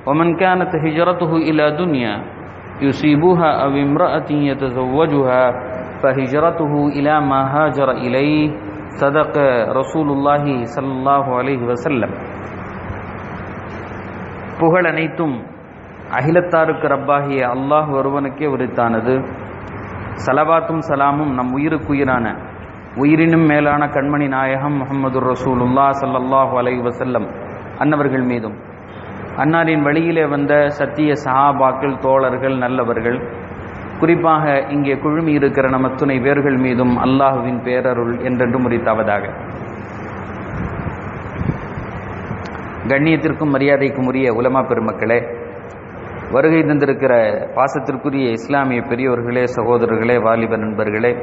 ومن كانت هجرته إلى دنيا يصيبها أو امرأة يتزوجها فهجرته إلى ما هاجر إليه صدق رسول الله صلى الله عليه وسلم புகழ் அனைத்தும் அகிலத்தாருக்கு ரப்பாகிய அல்லாஹ் ஒருவனுக்கே உரித்தானது சலவாத்தும் சலாமும் நம் உயிருக்குயிரான உயிரினும் மேலான கண்மணி நாயகம் முகமது ரசூலுல்லா சல்லல்லாஹு அலை வசல்லம் அன்னவர்கள் மீதும் அன்னாரின் வழியிலே வந்த சத்திய சஹாபாக்கள் தோழர்கள் நல்லவர்கள் குறிப்பாக இங்கே குழுமி இருக்கிற நம்ம துணை பேர்கள் மீதும் அல்லாஹுவின் பேரருள் என்றென்று முறித்தாவதாக கண்ணியத்திற்கும் மரியாதைக்கும் உரிய உலமா பெருமக்களே வருகை தந்திருக்கிற பாசத்திற்குரிய இஸ்லாமிய பெரியோர்களே சகோதரர்களே வாலிப நண்பர்களே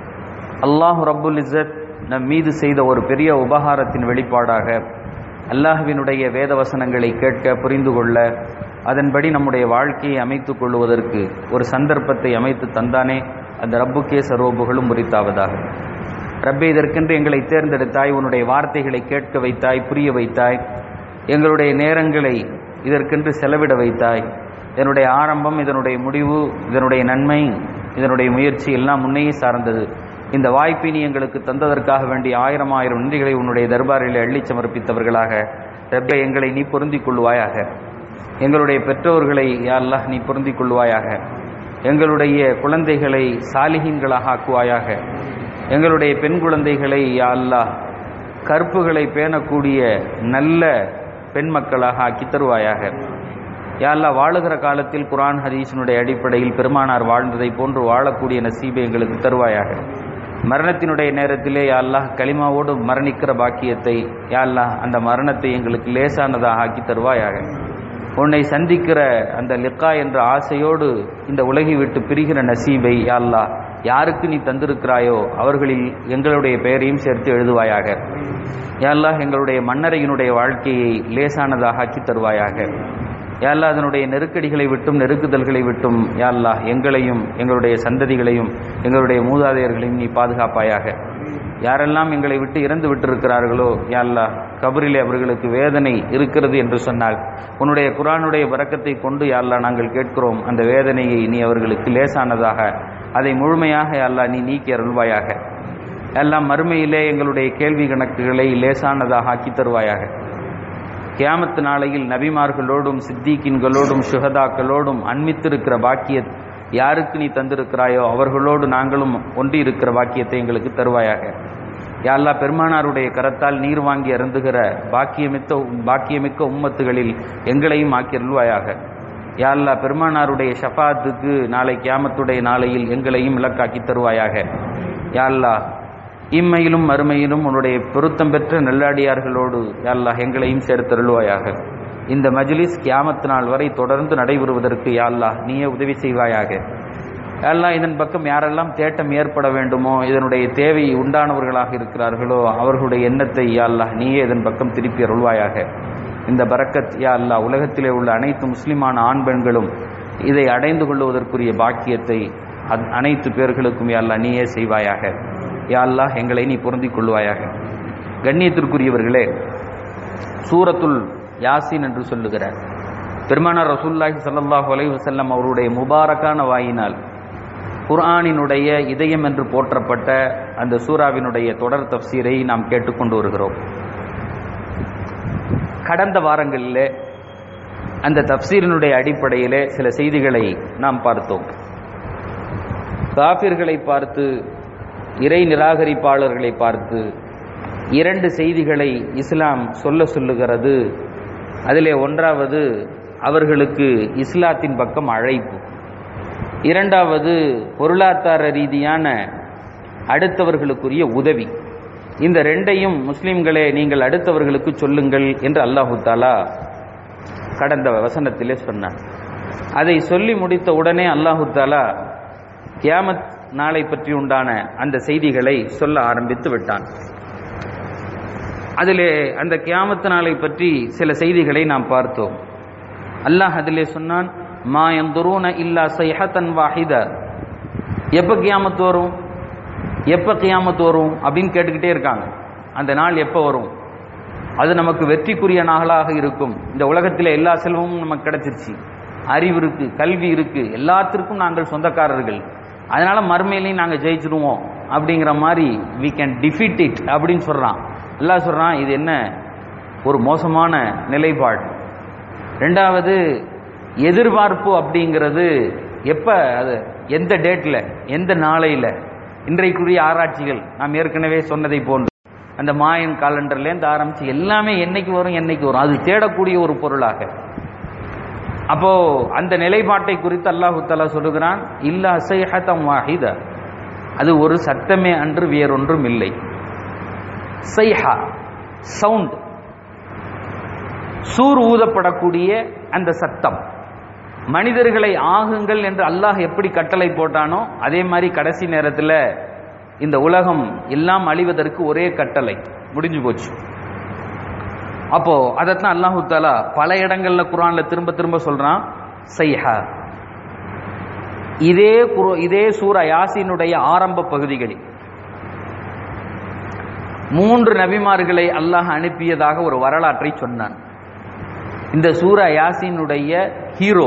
அல்லாஹு ரப்புல் இஸ்ஸத் நம் மீது செய்த ஒரு பெரிய உபகாரத்தின் வெளிப்பாடாக அல்லாஹுவினுடைய வேத வசனங்களை கேட்க புரிந்து கொள்ள அதன்படி நம்முடைய வாழ்க்கையை அமைத்துக் கொள்வதற்கு ஒரு சந்தர்ப்பத்தை அமைத்து தந்தானே அந்த ரப்புக்கே சர்வபுகளும் முறித்தாவதாக ரப்பே இதற்கென்று எங்களை தேர்ந்தெடுத்தாய் உன்னுடைய வார்த்தைகளை கேட்க வைத்தாய் புரிய வைத்தாய் எங்களுடைய நேரங்களை இதற்கென்று செலவிட வைத்தாய் இதனுடைய ஆரம்பம் இதனுடைய முடிவு இதனுடைய நன்மை இதனுடைய முயற்சி எல்லாம் முன்னையே சார்ந்தது இந்த வாய்ப்பை நீ எங்களுக்கு தந்ததற்காக வேண்டிய ஆயிரம் ஆயிரம் நன்றிகளை உன்னுடைய தர்பாரில் அள்ளி சமர்ப்பித்தவர்களாக ரப்பை எங்களை நீ பொருந்திக் கொள்வாயாக எங்களுடைய பெற்றோர்களை யாரெல்லாம் நீ பொருந்திக் கொள்வாயாக எங்களுடைய குழந்தைகளை சாலிகின்களாக ஆக்குவாயாக எங்களுடைய பெண் குழந்தைகளை யாழ்லா கற்புகளை பேணக்கூடிய நல்ல பெண் மக்களாக ஆக்கி தருவாயாக யாழ்லா வாழுகிற காலத்தில் குரான் ஹதீஸினுடைய அடிப்படையில் பெருமானார் வாழ்ந்ததை போன்று வாழக்கூடிய நசீபை எங்களுக்கு தருவாயாக மரணத்தினுடைய நேரத்திலே யாழ்லா களிமாவோடு மரணிக்கிற பாக்கியத்தை யாழ்லா அந்த மரணத்தை எங்களுக்கு லேசானதாக ஆக்கி தருவாயாக உன்னை சந்திக்கிற அந்த லிக்கா என்ற ஆசையோடு இந்த உலகை விட்டு பிரிகிற நசீபை யாழ்லா யாருக்கு நீ தந்திருக்கிறாயோ அவர்களில் எங்களுடைய பெயரையும் சேர்த்து எழுதுவாயாக யாழ்லா எங்களுடைய மன்னரையினுடைய வாழ்க்கையை லேசானதாக ஆக்கி தருவாயாக யாழ்லா அதனுடைய நெருக்கடிகளை விட்டும் நெருக்குதல்களை விட்டும் யாழ்லா எங்களையும் எங்களுடைய சந்ததிகளையும் எங்களுடைய மூதாதையர்களையும் நீ பாதுகாப்பாயாக யாரெல்லாம் எங்களை விட்டு இறந்து விட்டிருக்கிறார்களோ யாழ்லா கபரிலே அவர்களுக்கு வேதனை இருக்கிறது என்று சொன்னால் உன்னுடைய குரானுடைய வரக்கத்தை கொண்டு யாழ்லா நாங்கள் கேட்கிறோம் அந்த வேதனையை நீ அவர்களுக்கு லேசானதாக அதை முழுமையாக யாழ்லா நீ நீக்கி அருள்வாயாக எல்லாம் மறுமையிலே எங்களுடைய கேள்வி கணக்குகளை லேசானதாக ஆக்கி தருவாயாக கியாமத்து நாளையில் நபிமார்களோடும் சித்திகின்களோடும் சுகதாக்களோடும் அன்மித்திருக்கிற பாக்கிய யாருக்கு நீ தந்திருக்கிறாயோ அவர்களோடு நாங்களும் ஒன்றி இருக்கிற பாக்கியத்தை எங்களுக்கு தருவாயாக யாழ்லா பெருமானாருடைய கரத்தால் நீர் வாங்கி அருந்துகிற பாக்கியமித்த பாக்கியமிக்க உம்மத்துகளில் எங்களையும் ஆக்கியருள்வாயாக யாழ்லா பெருமானாருடைய ஷஃபாத்துக்கு நாளை கியாமத்துடைய நாளையில் எங்களையும் இலக்காக்கி தருவாயாக யாழ்லா இம்மையிலும் மறுமையிலும் உன்னுடைய பொருத்தம் பெற்ற நெல்லாடியார்களோடு யாழ்லா எங்களையும் சேர்த்தருள்வாயாக இந்த மஜ்லிஸ் கியாமத்து நாள் வரை தொடர்ந்து நடைபெறுவதற்கு யாழ்லா நீயே உதவி செய்வாயாக யாழ்லா இதன் பக்கம் யாரெல்லாம் தேட்டம் ஏற்பட வேண்டுமோ இதனுடைய தேவை உண்டானவர்களாக இருக்கிறார்களோ அவர்களுடைய எண்ணத்தை யாழ்லா நீயே இதன் பக்கம் திருப்பி அருள்வாயாக இந்த பரக்கத் யா அல்லா உலகத்திலே உள்ள அனைத்து முஸ்லிமான ஆண் பெண்களும் இதை அடைந்து கொள்வதற்குரிய பாக்கியத்தை அனைத்து பேர்களுக்கும் யாழ்லா நீயே செய்வாயாக யா அல்லா எங்களை நீ பொருந்திக் கொள்வாயாக கண்ணியத்திற்குரியவர்களே சூரத்துல் யாசின் என்று சொல்லுகிறார் பெருமானார் ரசூல்லாஹி சல்லாஹூ அலை வசல்லம் அவருடைய முபாரக்கான வாயினால் குர்ஆனினுடைய இதயம் என்று போற்றப்பட்ட அந்த சூறாவினுடைய தொடர் தப்சீரை நாம் கேட்டுக்கொண்டு வருகிறோம் கடந்த வாரங்களிலே அந்த தப்சீரினுடைய அடிப்படையிலே சில செய்திகளை நாம் பார்த்தோம் காபிர்களை பார்த்து இறை நிராகரிப்பாளர்களை பார்த்து இரண்டு செய்திகளை இஸ்லாம் சொல்ல சொல்லுகிறது அதிலே ஒன்றாவது அவர்களுக்கு இஸ்லாத்தின் பக்கம் அழைப்பு இரண்டாவது பொருளாதார ரீதியான அடுத்தவர்களுக்குரிய உதவி இந்த ரெண்டையும் முஸ்லிம்களே நீங்கள் அடுத்தவர்களுக்கு சொல்லுங்கள் என்று அல்லாஹு தாலா கடந்த வசனத்திலே சொன்னார் அதை சொல்லி முடித்த உடனே அல்லாஹு தாலா கியாமத் நாளை பற்றி உண்டான அந்த செய்திகளை சொல்ல ஆரம்பித்து விட்டான் அதிலே அந்த கியாமத்து நாளை பற்றி சில செய்திகளை நாம் பார்த்தோம் அல்லாஹ் அதிலே சொன்னான் மா எந்துருன இல்லா சைஹத்தன் வாஹித எப்போ கியாமத்து வரும் எப்போ கியாமத்து வரும் அப்படின்னு கேட்டுக்கிட்டே இருக்காங்க அந்த நாள் எப்போ வரும் அது நமக்கு வெற்றிக்குரிய நாளாக இருக்கும் இந்த உலகத்தில் எல்லா செல்வமும் நமக்கு கிடைச்சிருச்சு அறிவு இருக்கு கல்வி இருக்கு எல்லாத்திற்கும் நாங்கள் சொந்தக்காரர்கள் அதனால மறுமையிலையும் நாங்கள் ஜெயிச்சிருவோம் அப்படிங்கிற மாதிரி வி கேன் டிஃபீட் இட் அப்படின்னு சொல்றான் எல்லாம் சொல்றான் இது என்ன ஒரு மோசமான நிலைப்பாடு ரெண்டாவது எதிர்பார்ப்பு அப்படிங்கிறது எப்ப அது எந்த டேட்ல எந்த நாளையில இன்றைக்குரிய ஆராய்ச்சிகள் நாம் ஏற்கனவே சொன்னதை போன்று அந்த மாயன் காலண்டர்லேருந்து ஆரம்பிச்சு எல்லாமே என்னைக்கு வரும் என்னைக்கு வரும் அது தேடக்கூடிய ஒரு பொருளாக அப்போ அந்த நிலைப்பாட்டை குறித்து அல்லாஹு தலா சொல்லுகிறான் இல்லா சைஹதம் வாஹித அது ஒரு சத்தமே அன்று வேறொன்றும் இல்லை சைஹா சவுண்ட் சூர் ஊதப்படக்கூடிய அந்த சத்தம் மனிதர்களை ஆகுங்கள் என்று அல்லாஹ் எப்படி கட்டளை போட்டானோ அதே மாதிரி கடைசி நேரத்தில் இந்த உலகம் எல்லாம் அழிவதற்கு ஒரே கட்டளை முடிஞ்சு போச்சு அப்போ அதைத்தான் அல்லாஹு தாலா பல இடங்கள்ல குரான்ல திரும்ப திரும்ப சொல்றான் சைஹா இதே குரு இதே சூரா யாசினுடைய ஆரம்ப பகுதிகளில் மூன்று நபிமார்களை அல்லாஹ் அனுப்பியதாக ஒரு வரலாற்றை சொன்னான் இந்த சூரா யாசினுடைய ஹீரோ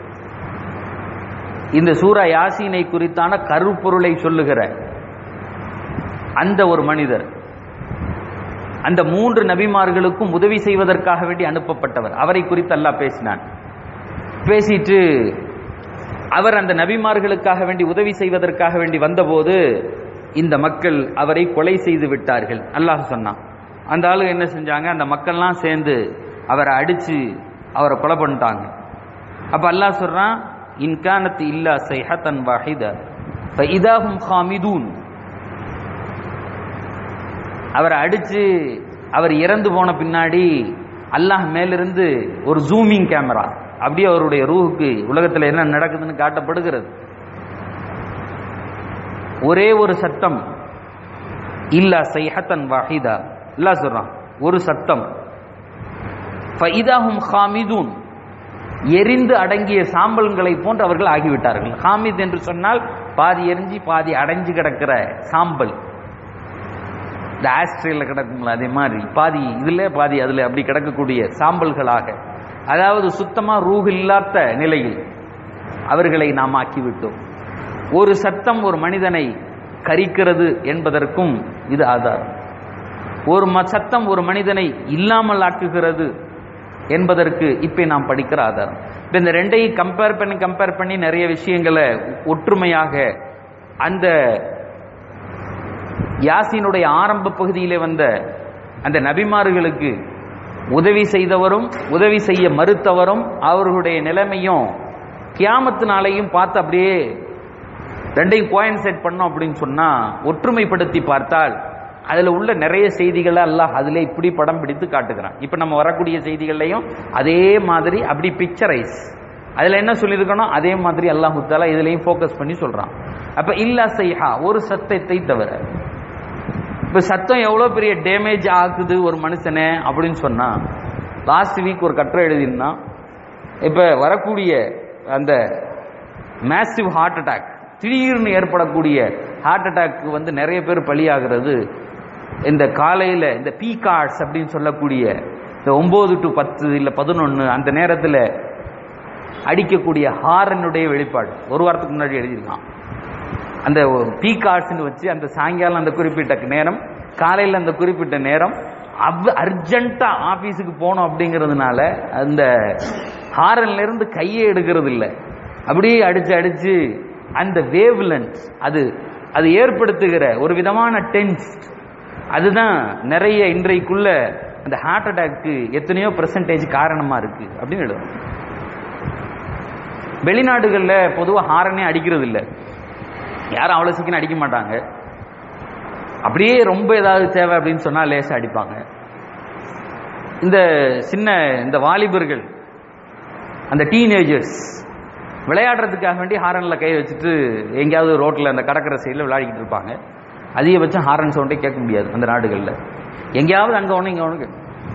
இந்த சூரா யாசீனை குறித்தான கருப்பொருளை சொல்லுகிற அந்த ஒரு மனிதர் அந்த மூன்று நபிமார்களுக்கும் உதவி செய்வதற்காக வேண்டி அனுப்பப்பட்டவர் அவரை குறித்து அல்லாஹ் பேசினான் பேசிட்டு அவர் அந்த நபிமார்களுக்காக வேண்டி உதவி செய்வதற்காக வேண்டி வந்தபோது இந்த மக்கள் அவரை கொலை செய்து விட்டார்கள் அல்லாஹ் சொன்னான் அந்த ஆளு என்ன செஞ்சாங்க அந்த மக்கள்லாம் சேர்ந்து அவரை அடிச்சு அவரை கொலை பண்ணிட்டாங்க அப்ப அல்லாஹ் சொல்றான் இன்கானத் இல்லா சைஹத்தன் வாஹித இதாகும் ஹாமிதூன் அவரை அடிச்சு அவர் இறந்து போன பின்னாடி அல்லாஹ் மேலிருந்து ஒரு ஜூமிங் கேமரா அப்படியே அவருடைய ரூஹுக்கு உலகத்தில் என்ன நடக்குதுன்னு காட்டப்படுகிறது ஒரே ஒரு சத்தம் இல்லா சைஹத்தன் வாஹிதா இல்லா சொல்றான் ஒரு சத்தம் ஃபைதாஹும் ஹாமிதூன் எரிந்து அடங்கிய சாம்பல்களை போன்று அவர்கள் ஆகிவிட்டார்கள் ஹாமித் என்று சொன்னால் பாதி எரிஞ்சு பாதி அடைஞ்சு கிடக்கிற சாம்பல் இந்த ஆஸ்ட்ரேல கிடக்குங்களா அதே மாதிரி பாதி இதுல பாதி அதுல அப்படி கிடக்கக்கூடிய சாம்பல்களாக அதாவது சுத்தமா ரூஹ் இல்லாத நிலையில் அவர்களை நாம் ஆக்கிவிட்டோம் ஒரு சத்தம் ஒரு மனிதனை கரிக்கிறது என்பதற்கும் இது ஆதாரம் ஒரு ம- சத்தம் ஒரு மனிதனை இல்லாமல் ஆக்குகிறது என்பதற்கு இப்ப நாம் படிக்கிற ஆதாரம் இப்ப இந்த ரெண்டையும் கம்பேர் பண்ணி கம்பேர் பண்ணி நிறைய விஷயங்களை ஒற்றுமையாக அந்த யாசினுடைய ஆரம்ப பகுதியிலே வந்த அந்த நபிமார்களுக்கு உதவி செய்தவரும் உதவி செய்ய மறுத்தவரும் அவர்களுடைய நிலைமையும் கியாமத்து நாளையும் பார்த்து அப்படியே ரெண்டையும் கோயின்சைட் பண்ணோம் அப்படின்னு சொன்னா ஒற்றுமைப்படுத்தி பார்த்தால் அதுல உள்ள நிறைய செய்திகளை அல்லாஹ் அதுல இப்படி படம் பிடித்து காட்டுகிறான் இப்ப நம்ம வரக்கூடிய செய்திகள்லையும் அதே மாதிரி அப்படி பிக்சரைஸ் அதுல என்ன சொல்லியிருக்கணும் அதே மாதிரி அல்லாஹு தாலா இதுலயும் ஃபோக்கஸ் பண்ணி சொல்றான் அப்ப இல்லா சைஹா ஒரு சத்தத்தை தவிர இப்ப சத்தம் எவ்வளவு பெரிய டேமேஜ் ஆக்குது ஒரு மனுஷனை அப்படின்னு சொன்னா லாஸ்ட் வீக் ஒரு கட்டுரை எழுதியிருந்தான் இப்ப வரக்கூடிய அந்த மேசிவ் ஹார்ட் அட்டாக் திடீர்னு ஏற்படக்கூடிய ஹார்ட் அட்டாக் வந்து நிறைய பேர் பலியாகிறது இந்த காலையில இந்த பீ கார்ட்ஸ் அப்படின்னு சொல்லக்கூடிய இந்த ஒன்பது டு பத்து இல்ல பதினொன்னு அந்த நேரத்துல அடிக்கக்கூடிய ஹாரனுடைய வெளிப்பாடு ஒரு வாரத்துக்கு முன்னாடி எழுதியிருக்கான் அந்த பீ கார்ட்ஸ்னு வச்சு அந்த சாயங்காலம் அந்த குறிப்பிட்ட நேரம் காலையில் அந்த குறிப்பிட்ட நேரம் அவ் அர்ஜென்ட்டா ஆபீஸுக்கு போகணும் அப்படிங்கிறதுனால அந்த ஹாரன்ல இருந்து கையே எடுக்கிறது இல்லை அப்படியே அடிச்சு அடிச்சு அந்த வேவ் அது அது ஏற்படுத்துகிற ஒரு விதமான டென்ஸ் அதுதான் நிறைய இன்றைக்குள்ள அந்த ஹார்ட் அட்டாக்கு எத்தனையோ பெர்சன்டேஜ் காரணமா இருக்கு அப்படின்னு எழுதும் வெளிநாடுகள்ல பொதுவா ஹாரனே அடிக்கிறது இல்லை யாரும் அவ்வளவு சீக்கிரம் அடிக்க மாட்டாங்க அப்படியே ரொம்ப ஏதாவது தேவை அப்படின்னு சொன்னா லேசா அடிப்பாங்க இந்த சின்ன இந்த வாலிபர்கள் அந்த டீனேஜர்ஸ் விளையாடுறதுக்காக வேண்டி ஹாரன்ல கை வச்சுட்டு எங்கேயாவது ரோட்ல அந்த கடற்கரை சைடில் விளையாடிக்கிட்டு இருப்பாங்க அதிகபட்சம் ஹாரன் சவுண்டே கேட்க முடியாது அந்த நாடுகளில் எங்கேயாவது அங்கே ஒன்று இங்கே ஒன்று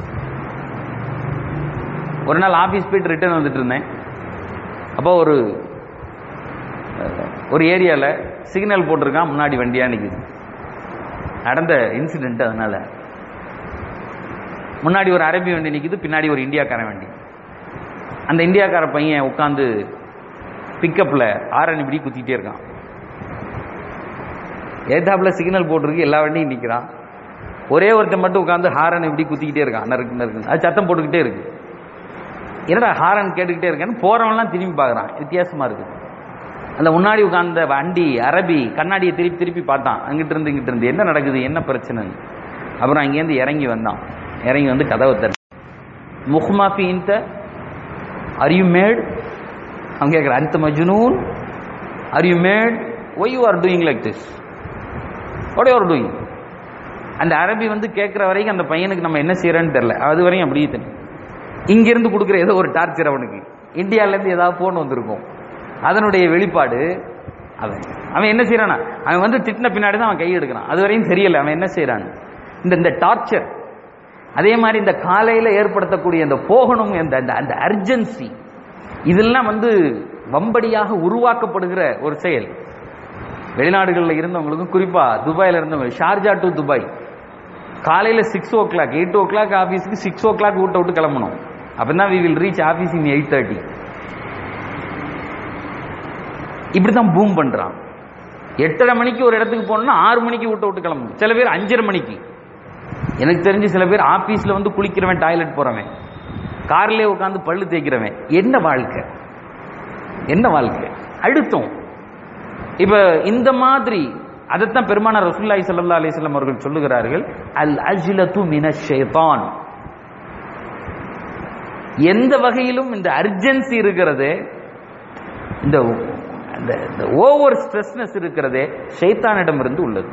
ஒரு நாள் ஆஃபீஸ் போயிட்டு ரிட்டர்ன் வந்துட்டு இருந்தேன் அப்போ ஒரு ஒரு ஏரியாவில் சிக்னல் போட்டிருக்கான் முன்னாடி வண்டியா நிக்குது நடந்த இன்சிடென்ட் அதனால முன்னாடி ஒரு அரபி வண்டி நிக்குது பின்னாடி ஒரு இந்தியாக்காரன் வண்டி அந்த இந்தியாக்கார பையன் உட்காந்து பிக்கப்ல ஆரன் இப்படி குத்திட்டே இருக்கான் ஏத்தாப்புல சிக்னல் போட்டிருக்கு எல்லா வண்டியும் நிக்கிறான் ஒரே ஒருத்தன் மட்டும் உட்காந்து ஹாரன் இப்படி குத்திக்கிட்டே இருக்கான் நறுக்கு நறுக்கு அது சத்தம் போட்டுக்கிட்டே இருக்கு என்னடா ஹாரன் கேட்டுக்கிட்டே இருக்கேன்னு போறவன்லாம் திரும்பி பார்க்கறான் வித்தியாசமா இருக்கு அந்த முன்னாடி உட்கார்ந்த வண்டி அரபி கண்ணாடியை திருப்பி திருப்பி பார்த்தான் அங்கிட்டு இருந்து இங்கிட்டு இருந்து என்ன நடக்குது என்ன பிரச்சனைன்னு அப்புறம் அங்கேருந்து இறங்கி வந்தான் இறங்கி வந்து கதவை தர முஹ்மாஃபி இந்த ஆர் யூ மேட் அவன் கேட்குற அந்த மஜ்னூன் are you mad why you are doing like this what you are doing அந்த அரபி வந்து கேட்குற வரைக்கும் அந்த பையனுக்கு நம்ம என்ன செய்யறோன்னு தெரியல அது வரையும் அப்படியே தெரியும் இங்கிருந்து கொடுக்குற ஏதோ ஒரு டார்ச்சர் அவனுக்கு இந்தியாவிலேருந்து ஏதாவது ஃபோன் வந்திருக்கும் அதனுடைய வெளிப்பாடு அவன் அவன் என்ன செய்யறானா அவன் வந்து திட்டின பின்னாடி தான் அவன் கை எடுக்கிறான் அது வரையும் தெரியல அவன் என்ன செய்யறான் இந்த இந்த டார்ச்சர் அதே மாதிரி இந்த காலையில ஏற்படுத்தக்கூடிய அந்த போகணும் அந்த அந்த அந்த அர்ஜென்சி இதெல்லாம் வந்து வம்படியாக உருவாக்கப்படுகிற ஒரு செயல் வெளிநாடுகளில் இருந்தவங்களுக்கும் குறிப்பா துபாயில இருந்தவங்க ஷார்ஜா டு துபாய் காலையில six o'clock eight o'clock ஆஃபீஸுக்கு சிக்ஸ் ஓ கிளாக் விட்டு விட்டு கிளம்பணும் அப்பதான் we will reach office in eight thirty இப்படிதான் பூம் பண்றான் எட்டரை மணிக்கு ஒரு இடத்துக்கு போகணும்னா ஆறு மணிக்கு விட்டு விட்டு கிளம்பணும் சில பேர் அஞ்சரை மணிக்கு எனக்கு தெரிஞ்சு சில பேர் ஆபீஸ்ல வந்து குளிக்கிறவன் டாய்லெட் போறவன் கார்லயே உட்காந்து பல்லு தேய்க்கிறவன் என்ன வாழ்க்கை என்ன வாழ்க்கை அழுத்தம் இப்ப இந்த மாதிரி அதைத்தான் பெருமான ரசூல்லாய் ஸல்லல்லாஹு அலைஹி வஸல்லம் அவர்கள் சொல்லுகிறார்கள் அல் அஜ்லத்து மின ஷைத்தான் எந்த வகையிலும் இந்த அர்ஜென்சி இருக்கிறது இந்த இந்த ஓவர் ஸ்ட்ரெஸ்னஸ் இருக்கிறதே ஷைத்தானிடம் இருந்து உள்ளது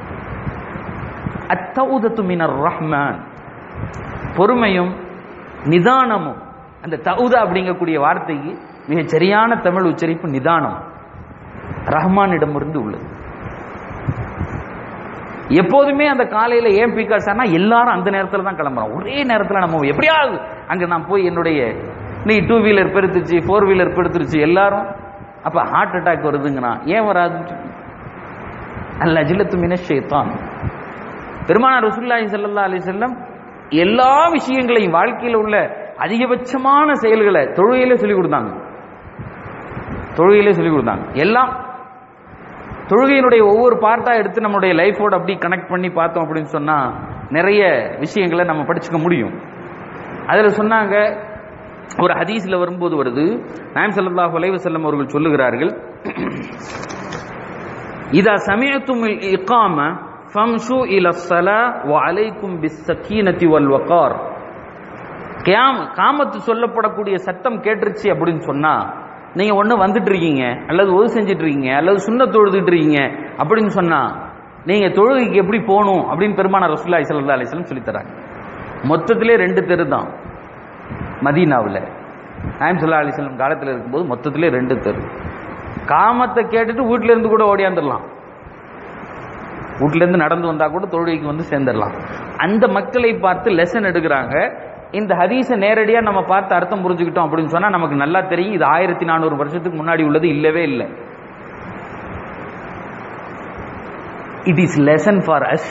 அத்தௌதத்து மினர் ரஹ்மான் பொறுமையும் நிதானமும் அந்த தௌதா அப்படிங்கக்கூடிய வார்த்தைக்கு மிகச் சரியான தமிழ் உச்சரிப்பு நிதானம் ரஹ்மானிடமிருந்து உள்ளது எப்போதுமே அந்த காலையில ஏன் பீக்காஸ் ஆனா எல்லாரும் அந்த நேரத்துல தான் கிளம்புறோம் ஒரே நேரத்துல நம்ம எப்படியாவது அங்க நான் போய் என்னுடைய நீ டூ வீலர் பெருத்துச்சு ஃபோர் வீலர் பெருத்துருச்சு எல்லாரும் அப்ப ஹார்ட் அட்டாக் வருதுங்கண்ணா ஏன் வராது அல்ல அஜிலத்து மின ஷைத்தான் பெருமானார் ரசூலுல்லாஹி ஸல்லல்லாஹு அலைஹி வஸல்லம் எல்லா விஷயங்களையும் வாழ்க்கையில் உள்ள அதிகபட்சமான செயல்களை தொழுகையிலே சொல்லி கொடுத்தாங்க தொழுகையிலே சொல்லி கொடுத்தாங்க எல்லாம் தொழுகையினுடைய ஒவ்வொரு பார்ட்டா எடுத்து நம்மளுடைய லைஃபோட அப்படி கனெக்ட் பண்ணி பார்த்தோம் அப்படின்னு சொன்னா நிறைய விஷயங்களை நம்ம படிச்சுக்க முடியும் அதுல சொன்னாங்க ஒரு ஹதீஸ்ல வரும்போது வருது நாயம் ஸல்லல்லாஹு அலைஹி வஸல்லம் அவர்கள் சொல்லுகிறார்கள் இதா சமயத்தும் இகாம ஃபம்ஷு இல ஸலா வ அலைக்கும் பிஸ்ஸகீனதி வல் வகார் கியாம் காமத்து சொல்லப்படக்கூடிய சத்தம் கேட்டுருச்சு அப்படின்னு சொன்னா நீங்க ஒண்ணு வந்துட்டு இருக்கீங்க அல்லது ஒது செஞ்சுட்டு இருக்கீங்க அல்லது சுண்ண தொழுதுட்டு இருக்கீங்க அப்படின்னு சொன்னா நீங்க தொழுகைக்கு எப்படி போகணும் அப்படின்னு பெருமான ரசூலுல்லாஹி ஸல்லல்லாஹு அலைஹி வஸல்லம் சொல்லி தராங்க மொத்தத்திலே ரெண்டு தெரு தான் மதீனாவில் நாயம் சொல்லா அலிஸ்லம் காலத்தில் இருக்கும்போது மொத்தத்திலே ரெண்டு தெரு காமத்தை கேட்டுட்டு வீட்டுல இருந்து கூட ஓடியாந்துடலாம் வீட்டுல இருந்து நடந்து வந்தா கூட தொழுகைக்கு வந்து சேர்ந்துடலாம் அந்த மக்களை பார்த்து லெசன் எடுக்கிறாங்க இந்த ஹதீஸை நேரடியா நம்ம பார்த்து அர்த்தம் புரிஞ்சுக்கிட்டோம் அப்படின்னு சொன்னா நமக்கு நல்லா தெரியும் இது ஆயிரத்தி நானூறு வருஷத்துக்கு முன்னாடி உள்ளது இல்லவே இல்லை it is lesson for us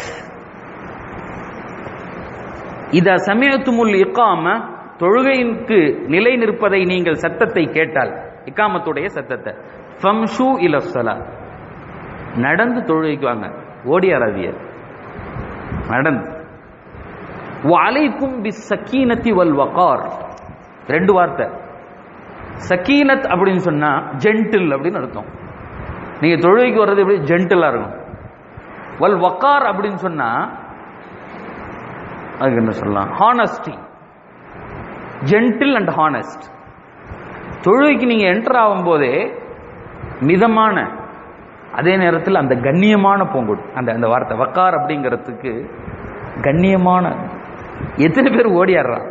இதா சமயத்துமுல் இக்காம தொழுகைக்கு நிலை நிற்பதை நீங்கள் சத்தத்தை கேட்டால் இக்காமத்துடைய சத்தத்தை ஃபம்ஷு இல ஸலா நடந்து தொழுகைக்கு வாங்க ஓடியாராதிய நடந்து வலைக்கும் பி சக்கீனத்தி வல் வகார் ரெண்டு வார்த்தை சக்கீனத் அப்படின்னு சொன்னா ஜென்டில் அப்படின்னு அர்த்தம் நீங்க தொழுகைக்கு வர்றது எப்படி ஜென்டிலா இருக்கும் வல் வக்கார் அப்படின்னு சொன்னா அதுக்கு என்ன சொல்லலாம் ஹானஸ்டி ஜென்டில் அண்ட் ஹானஸ்ட் தொழுகைக்கு நீங்க என்டர் ஆகும் போதே மிதமான அதே நேரத்தில் அந்த கண்ணியமான பூங்கொடு அந்த அந்த வார்த்தை வக்கார் அப்படிங்கிறதுக்கு கண்ணியமான எத்தனை பேர் ஓடியாடுறான்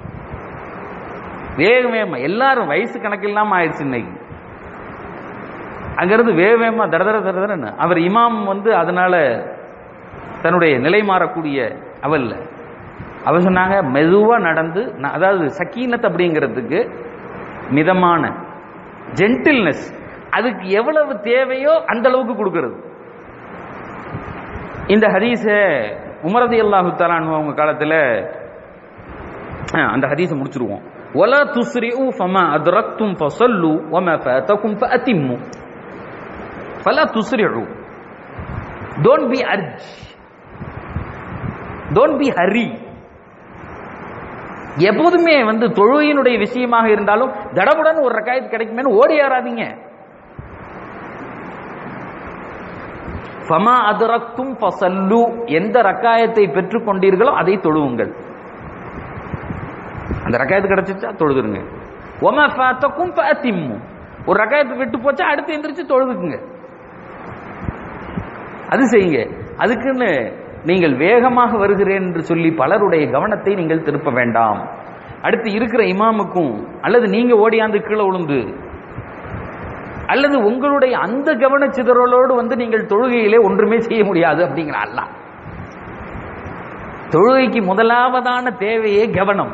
வேக வேகமா எல்லாரும் வயசு கணக்கு இல்லாம ஆயிடுச்சு இன்னைக்கு அங்கிருந்து வேக வேகமா தர தர தர தரன்னு அவர் இமாம் வந்து அதனால தன்னுடைய நிலை மாறக்கூடிய அவல்ல அவர் சொன்னாங்க மெதுவா நடந்து ந- அதாவது சக்கீனத் அப்படிங்கிறதுக்கு மிதமான ஜென்டில்னஸ் அதுக்கு எவ்வளவு தேவையோ அந்த அளவுக்கு கொடுக்கிறது இந்த ஹதீஸ உமரதி அல்லாஹு தலான் அவங்க காலத்துல அஹ், அந்த ஹதீஸை முடிச்சிருவோம் ولا تسرعوا فما أدركتم فصلوا وما فاتكم فأتموا فلا تسرعوا don't be urge don't be hurry எப்போதுமே வந்து தொழுகையினுடைய விஷயமாக இருந்தாலும் தடபுடன் ஒரு ரக்காயத்து கிடைக்குமேனு ஓடி ஏறாதீங்க ஃபமா அதரக்தும் ஃபசல்லு எந்த ரக்காயத்தை பெற்றுக் கொண்டீர்களோ அதை தொழுவுங்கள் அந்த ரக்காயத்து கிடைச்சிச்சா தொழுதுருங்க ஒம ஃபத்தக்கும் ஃபஅத்திம்மு ஒரு ரக்காயத்து விட்டு போச்சா அடுத்து எந்திரிச்சு தொழுதுக்குங்க அது செய்யுங்க அதுக்குன்னு நீங்கள் வேகமாக வருகிறேன் என்று சொல்லி பலருடைய கவனத்தை நீங்கள் திருப்ப வேண்டாம் அடுத்து இருக்கிற இமாமுக்கும் அல்லது நீங்க ஓடியாந்து கீழே விழுந்து அல்லது உங்களுடைய அந்த கவனச்சிதறலோடு வந்து நீங்கள் தொழுகையிலே ஒன்றுமே செய்ய முடியாது அப்படிங்கிற அல்லாஹ் தொழுகைக்கு முதலாவதான தேவையே கவனம்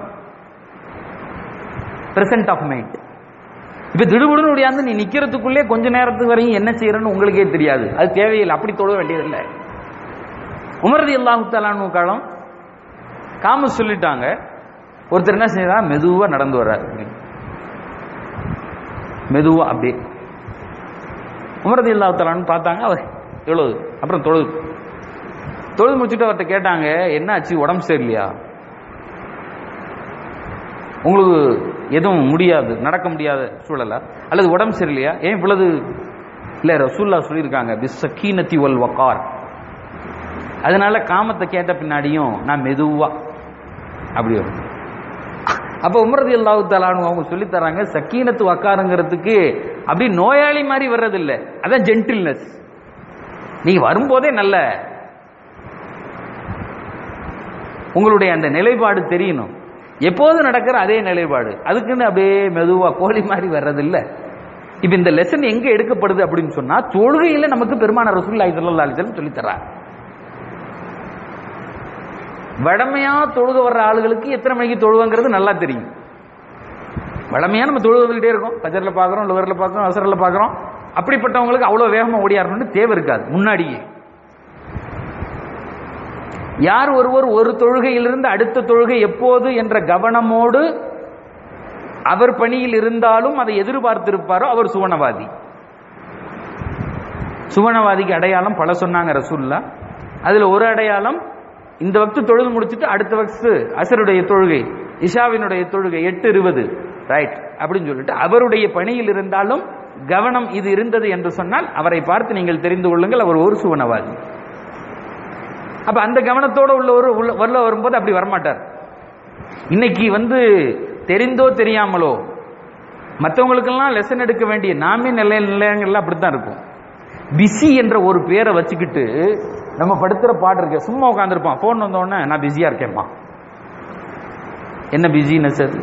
பிரசன்ட் ஆஃப் மைண்ட் இப்ப திடுபுடுன்னு ஓடியாந்து நீ நிக்கிறதுக்குள்ளே கொஞ்ச நேரத்துக்கு வரையும் என்ன செய்யறன்னு உங்களுக்கே தெரியாது அது தேவையில்லை அப்படி தொழ வேண்டியதில்லை உமரதி அல்லாஹு தலானு காலம் காம சொல்லிட்டாங்க ஒருத்தர் என்ன செய்யறா மெதுவா நடந்து வர்றாரு மெதுவா அப்படியே உமரதி அல்லாஹு தலான்னு பார்த்தாங்க அவர் எவ்வளவு அப்புறம் தொழுது தொழுது முடிச்சுட்டு அவர்கிட்ட கேட்டாங்க என்ன ஆச்சு உடம்பு சரியில்லையா உங்களுக்கு எதுவும் முடியாது நடக்க முடியாத சூழலா அல்லது உடம்பு சரியில்லையா ஏன் இவ்வளவு இல்ல ரசூல்லா சொல்லியிருக்காங்க பிஸ்ஸக்கீனத்தி வல் வக்கார் அதனால காமத்தை கேட்ட பின்னாடியும் நான் மெதுவா அப்படி வரும். அப்ப உமரதி அல்லாஹு தலானு அவங்க சொல்லி தராங்க சக்கீனத்து வக்காருங்கிறதுக்கு அப்படி நோயாளி மாதிரி வர்றதில்லை அதான் ஜென்டில்னஸ் நீங்க வரும்போதே நல்ல உங்களுடைய அந்த நிலைப்பாடு தெரியணும் எப்போது நடக்கிற அதே நிலைப்பாடு அதுக்குன்னு அப்படியே மெதுவா கோழி மாதிரி வர்றதில்ல இப்ப இந்த லெசன் எங்க எடுக்கப்படுது அப்படின்னு சொன்னா தொழுகையில நமக்கு பெருமான ரசூல்லாய் ஸல்லல்லாஹு அலைஹி வஸல்லம் சொல்லித் தர்றார் வடமையா தொழுக வர்ற ஆளுகளுக்கு எத்தனை மணிக்கு தொழுவங்கிறது நல்லா தெரியும் வடமையா நம்ம தொழுக வந்துட்டே இருக்கோம் பஜர்ல பாக்குறோம் லுவர்ல பாக்குறோம் அசர்ல பாக்குறோம் அப்படிப்பட்டவங்களுக்கு அவ்வளவு வேகமா ஓடியாரணும்னு தேவை இருக்காது முன்னாடியே யார் ஒருவர் ஒரு தொழுகையிலிருந்து அடுத்த தொழுகை எப்போது என்ற கவனமோடு அவர் பணியில் இருந்தாலும் அதை எதிர்பார்த்திருப்பாரோ அவர் சுவனவாதி சுவனவாதிக்கு அடையாளம் பல சொன்னாங்க ரசூல்லா அதுல ஒரு அடையாளம் இந்த வக்து தொழுது முடிச்சிட்டு அடுத்த வக்து அசருடைய தொழுகை இஷாவினுடைய தொழுகை எட்டு இருபது ரைட் அப்படின்னு சொல்லிட்டு அவருடைய பணியில் இருந்தாலும் கவனம் இது இருந்தது என்று சொன்னால் அவரை பார்த்து நீங்கள் தெரிந்து கொள்ளுங்கள் அவர் ஒரு சுவனவாதி அப்ப அந்த கவனத்தோட உள்ள ஒரு உள்ள- உள்ள வரும்போது அப்படி வரமாட்டார் இன்னைக்கு வந்து தெரிந்தோ தெரியாமலோ மற்றவங்களுக்கெல்லாம் லெசன் எடுக்க வேண்டிய நாமே நிலைய நிலையங்கள்லாம் அப்படித்தான் இருக்கும் பிஸி என்ற ஒரு பேரை வச்சுக்கிட்டு நம்ம படுத்துற பாட்டு இருக்க சும்மா உட்காந்துருப்பான் ஃபோன் வந்த உடனே நான் பிஸியா இருக்கேன்மா என்ன பிஸினஸ் அது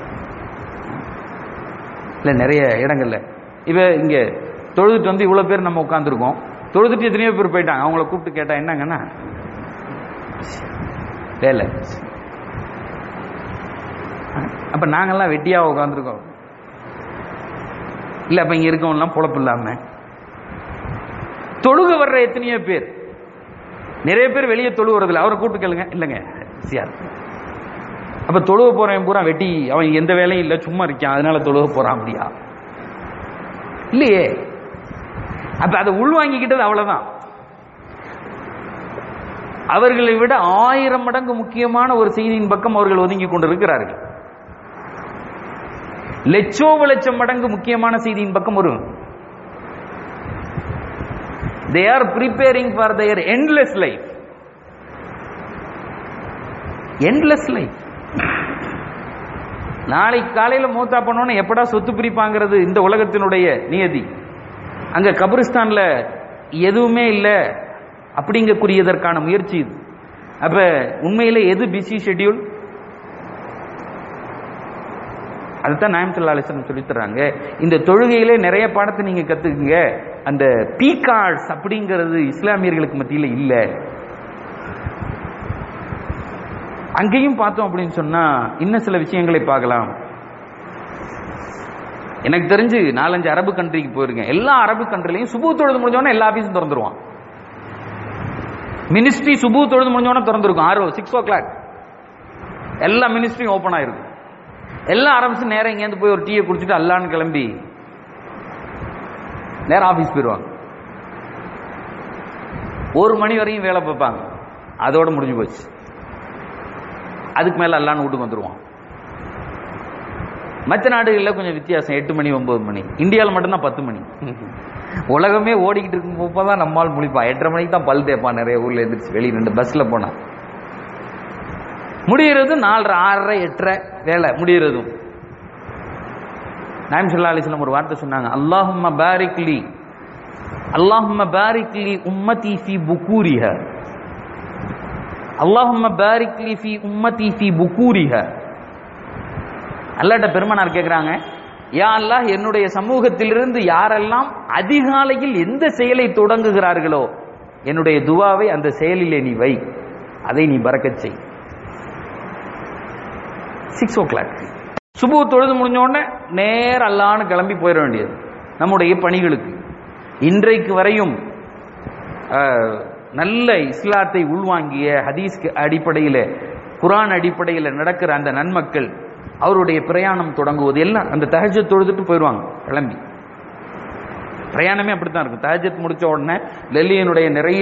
இல்ல நிறைய இடங்கள்ல இவ இங்க தொழுதுட்டு வந்து இவ்வளவு பேர் நம்ம உட்காந்துருக்கோம் தொழுதுட்டு எத்தனையோ பேர் போயிட்டாங்க அவங்கள கூப்பிட்டு கேட்டா என்னங்கன்னா வேலை அப்ப நாங்கெல்லாம் வெட்டியா உட்காந்துருக்கோம் இல்ல அப்ப இங்க இருக்கவங்கலாம் பொழப்பு இல்லாம தொழுக வர்ற எத்தனையோ பேர் நிறைய பேர் வெளியே தொழுவுறதில்ல அவரை கூப்பிட்டு கேளுங்க இல்லைங்க சியார் அப்ப தொழுவ போறவன் பூரா வெட்டி அவன் எந்த வேலையும் இல்ல சும்மா இருக்கான் அதனால தொழுவ போறான் அப்படியா இல்லையே அப்ப அதை உள்வாங்கிக்கிட்டது அவ்வளவுதான் அவர்களை விட ஆயிரம் மடங்கு முக்கியமான ஒரு செய்தியின் பக்கம் அவர்கள் ஒதுங்கி கொண்டிருக்கிறார்கள் லட்சோப லட்சம் மடங்கு முக்கியமான செய்தியின் பக்கம் ஒரு they are preparing for their endless life endless life நாளைக்கு காலையில மூத்தா பண்ணோன்னு எப்படா சொத்து பிரிப்பாங்கிறது இந்த உலகத்தினுடைய நியதி அங்க கபிரிஸ்தான்ல எதுவுமே இல்லை அப்படிங்கக்கூடியதற்கான முயற்சி இது அப்ப உண்மையிலே எது பிஸி ஷெட்யூல் அதுதான் நாயம்சல்லா அலிஸ்லம் சொல்லித் தர்றாங்க இந்த தொழுகையிலே நிறைய பாடத்தை நீங்க கத்துக்குங்க அந்த பீகார்ட்ஸ் அப்படிங்கிறது இஸ்லாமியர்களுக்கு மத்தியில் இல்ல அங்கேயும் பார்த்தோம் அப்படின்னு சொன்னா இன்னும் சில விஷயங்களை பார்க்கலாம் எனக்கு தெரிஞ்சு நாலஞ்சு அரபு கண்ட்ரிக்கு போயிருக்கேன் எல்லா அரபு கண்ட்ரிலையும் சுபு தொழுது முடிஞ்சோடனே எல்லா ஆபீஸும் திறந்துருவான் மினிஸ்ட்ரி சுபு தொழுது முடிஞ்சோடனே திறந்துருக்கும் ஆறு சிக்ஸ் ஓ கிளாக் எல்லா மினிஸ்ட்ரியும் ஓப்பன் ஆயிருக்கும் எல்லாம் ஆரம்பிச்சு நேரம் இங்கேருந்து போய் ஒரு டீயை குடிச்சிட்டு அல்லான்னு கிளம்பி நேரம் ஆஃபீஸ் போயிடுவாங்க ஒரு மணி வரையும் வேலை பார்ப்பாங்க அதோட முடிஞ்சு போச்சு அதுக்கு மேல அல்லான்னு வீட்டுக்கு வந்துருவான் மற்ற நாடுகளில் கொஞ்சம் வித்தியாசம் எட்டு மணி ஒன்பது மணி இந்தியாவில் மட்டும்தான் பத்து மணி உலகமே ஓடிக்கிட்டு இருக்கும் தான் நம்மால் முழிப்பான் எட்டரை மணிக்கு தான் பல் தேய்ப்பான் நிறைய ஊர்ல எந்திரிச்சு வெளியே ரெண்டு பஸ்ல போனா முடிகிறது நாலரை ஆறரை எட்டரை வேலை முடிகிறதும் நாயம் சொல்லா அலிஸ்லாம் ஒரு வார்த்தை சொன்னாங்க அல்லாஹும்ம பாரிக்லி அல்லாஹும்ம பாரிக்லி உம்மதி ஃபி புக்கூரிஹ அல்லாஹும்ம பாரிக்லி ஃபி உம்மதி ஃபி புக்கூரிஹ அல்லாட்ட பெருமனார் கேட்குறாங்க யா அல்லாஹ் என்னுடைய சமூகத்திலிருந்து யாரெல்லாம் அதிகாலையில் எந்த செயலை தொடங்குகிறார்களோ என்னுடைய துவாவை அந்த செயலிலே நீ வை அதை நீ பறக்கச் செய் சிக்ஸ் ஓ கிளாக் சுபு தொழுது முடிஞ்ச உடனே நேர அல்லான்னு கிளம்பி போயிட வேண்டியது நம்முடைய பணிகளுக்கு இன்றைக்கு வரையும் அஹ், நல்ல இஸ்லாத்தை உள்வாங்கிய ஹதீஸ் அடிப்படையில் குரான் அடிப்படையில் நடக்கிற அந்த நன்மக்கள் அவருடைய பிரயாணம் தொடங்குவது எல்லாம் அந்த தஹஜத் தொழுதுட்டு போயிடுவாங்க கிளம்பி பிரயாணமே அப்படித்தான் இருக்கும் தஹஜத் முடிச்ச உடனே டெல்லியினுடைய நிறைய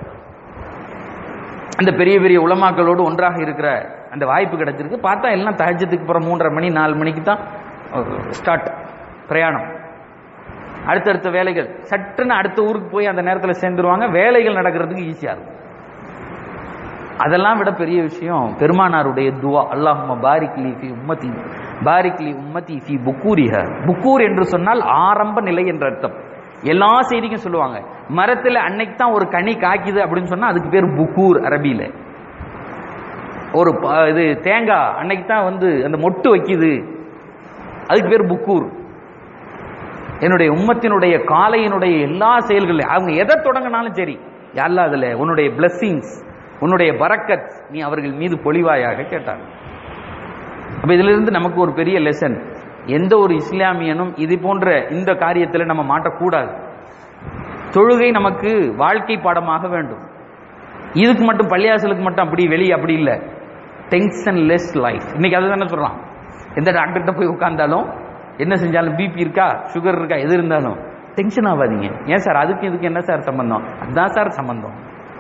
அந்த பெரிய பெரிய உலமாக்களோடு ஒன்றாக இருக்கிற அந்த வாய்ப்பு கிடைச்சிருக்கு பார்த்தா எல்லாம் தஹஜத்துக்கு அப்புறம் மூன்றரை மணி நாலு மணிக்கு தான் ஸ்டார்ட் பிரயாணம் அடுத்தடுத்த வேலைகள் சட்டுன்னு அடுத்த ஊருக்கு போய் அந்த நேரத்தில் சேர்ந்துருவாங்க வேலைகள் நடக்கிறதுக்கு ஈஸியாக இருக்கும் அதெல்லாம் விட பெரிய விஷயம் பெருமானாருடைய துவா அல்லாஹும்ம பாரிக்லி ஃபி உம்மதி பாரிக்லி உம்மதி ஃபி புக்கூரிஹ புக்கூர் என்று சொன்னால் ஆரம்ப நிலை என்ற அர்த்தம் எல்லா செய்திக்கும் சொல்லுவாங்க மரத்துல அன்னைக்கு தான் ஒரு கனி காய்க்குது அப்படின்னு சொன்னா அதுக்கு பேர் புக்கூர் அரபியில ஒரு ப- இது தேங்காய் அன்னைக்கு தான் வந்து அந்த மொட்டு வைக்குது அதுக்கு பேர் புக்கூர் என்னுடைய உம்மத்தினுடைய காலையினுடைய எல்லா செயல்களையும் அவங்க எதை தொடங்கினாலும் சரி யாரெல்லாம் அதுல உன்னுடைய பிளஸ்ஸிங்ஸ் உன்னுடைய பரக்கத் நீ அவர்கள் மீது பொழிவாயாக கேட்டாங்க அப்ப இதுல இருந்து நமக்கு ஒரு பெரிய லெசன் எந்த ஒரு இஸ்லாமியனும் இது போன்ற இந்த காரியத்தில் நம்ம மாட்டக்கூடாது தொழுகை நமக்கு வாழ்க்கை பாடமாக வேண்டும் இதுக்கு மட்டும் பள்ளியாசலுக்கு மட்டும் அப்படி வெளியே அப்படி இல்லை டென்ஷன் லெஸ் லைஃப் இன்னைக்கு அதுதானே சொல்றான் எந்த டாக்டர்கிட்ட போய் உட்கார்ந்தாலும் என்ன செஞ்சாலும் பிபி இருக்கா சுகர் இருக்கா எது இருந்தாலும் டென்ஷன் ஆகாதீங்க ஏன் சார் அதுக்கு இதுக்கு என்ன சார் சம்பந்தம் அதுதான் சார் சம்பந்தம்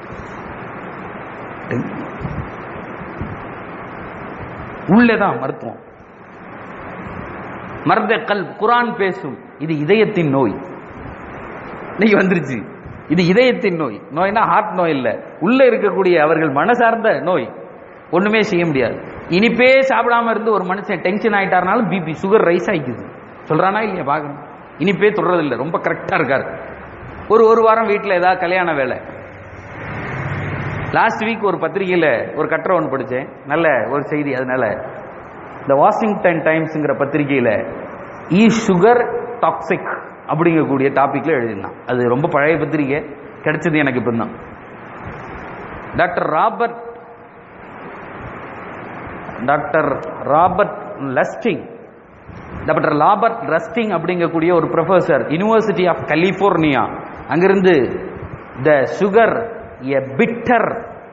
உள்ளேதான் மருத்துவம் மர்த கல் குரான் பேசும் இது இதயத்தின் நோய் இன்னைக்கு வந்துருச்சு இது இதயத்தின் நோய் நோய்னா ஹார்ட் நோய் இல்ல உள்ள இருக்கக்கூடிய அவர்கள் மனசார்ந்த நோய் ஒண்ணுமே செய்ய முடியாது இனிப்பே சாப்பிடாம இருந்து ஒரு மனுஷன் டென்ஷன் ஆயிட்டாருனாலும் பிபி சுகர் ரைஸ் ஆயிக்குது சொல்றானா இல்லையா பாக்கணும் இனிப்பே தொடறது இல்ல ரொம்ப கரெக்டா இருக்காரு ஒரு ஒரு வாரம் வீட்டுல ஏதாவது கல்யாண வேலை லாஸ்ட் வீக் ஒரு பத்திரிகையில ஒரு கட்டுரை ஒன்று படிச்சேன் நல்ல ஒரு செய்தி அதனால இந்த வாஷிங்டன் டைம்ஸ்ங்கிற பத்திரிகையில இ சுகர் டாக்ஸிக் அப்படிங்கக்கூடிய டாபிக்ல எழுதியிருந்தான் அது ரொம்ப பழைய பத்திரிகை கிடைச்சது எனக்கு இப்போ தான் doctor Robert doctor Robert Lustig doctor Robert Lustig அப்படிங்கக்கூடிய ஒரு ப்ரொஃபசர் யுனிவர்சிட்டி ஆஃப் கலிஃபோர்னியா அங்கிருந்து the sugar a bitter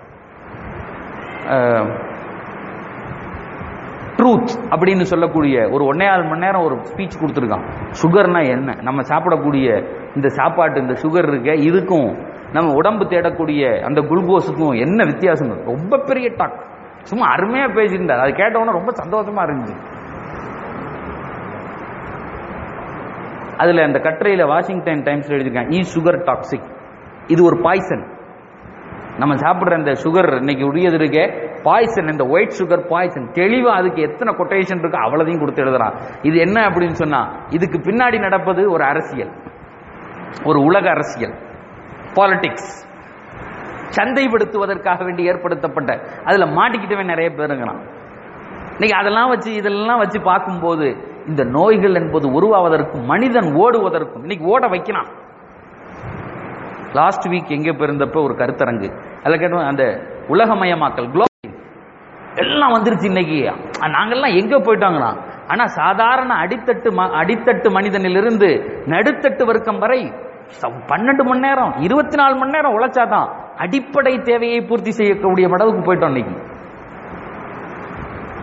truth அப்படின்னு சொல்லக்கூடிய ஒரு ஒன்னே ஆறு மணி நேரம் ஒரு ஸ்பீச் கொடுத்துருக்கான் சுகர்னா என்ன நம்ம சாப்பிடக்கூடிய இந்த சாப்பாட்டு இந்த சுகர் இருக்க இதுக்கும் நம்ம உடம்பு தேடக்கூடிய அந்த குளுக்கோஸுக்கும் என்ன வித்தியாசம் ரொம்ப பெரிய டாக் சும்மா அருமையா பேசியிருந்தார் அது கேட்டவொன்னே ரொம்ப சந்தோஷமா இருந்துச்சு அதுல அந்த கட்டுரையில வாஷிங்டன் டைம்ஸ்ல எழுதியிருக்காங்க இ சுகர் டாக்ஸிக் இது ஒரு பாய்சன் நம்ம சாப்பிடுற இந்த சுகர் இன்னைக்கு உரியது இருக்கே பாய்சன் இந்த ஒயிட் சுகர் பாய்சன் தெளிவா அதுக்கு எத்தனை கொட்டேஷன் இருக்கோ அவ்வளதையும் கொடுத்து எழுதுறான் இது என்ன அப்படின்னு சொன்னா இதுக்கு பின்னாடி நடப்பது ஒரு அரசியல் ஒரு உலக அரசியல் பாலிடிக்ஸ் சந்தைப்படுத்துவதற்காக வேண்டி ஏற்படுத்தப்பட்ட அதுல மாட்டிக்கிட்டவன் நிறைய பேருங்கிறான் இன்னைக்கு அதெல்லாம் வச்சு இதெல்லாம் வச்சு பார்க்கும்போது இந்த நோய்கள் என்பது உருவாவதற்கும் மனிதன் ஓடுவதற்கும் இன்னைக்கு ஓட வைக்கிறான் லாஸ்ட் வீக் எங்கே போயிருந்தப்ப ஒரு கருத்தரங்கு அதில் கேட்டோம் அந்த உலகமயமாக்கல் குளோபல் எல்லாம் வந்துருச்சு இன்னைக்கு நாங்கெல்லாம் எங்க போயிட்டாங்களா ஆனா சாதாரண அடித்தட்டு ம- அடித்தட்டு மனிதனிலிருந்து நடுத்தட்டு வர்க்கம் வரை ச- பன்னெண்டு மணி நேரம் இருபத்தி நாலு மணி நேரம் உழைச்சாதான் அடிப்படை தேவையை பூர்த்தி செய்யக்கூடிய மடவுக்கு போயிட்டோம் இன்னைக்கு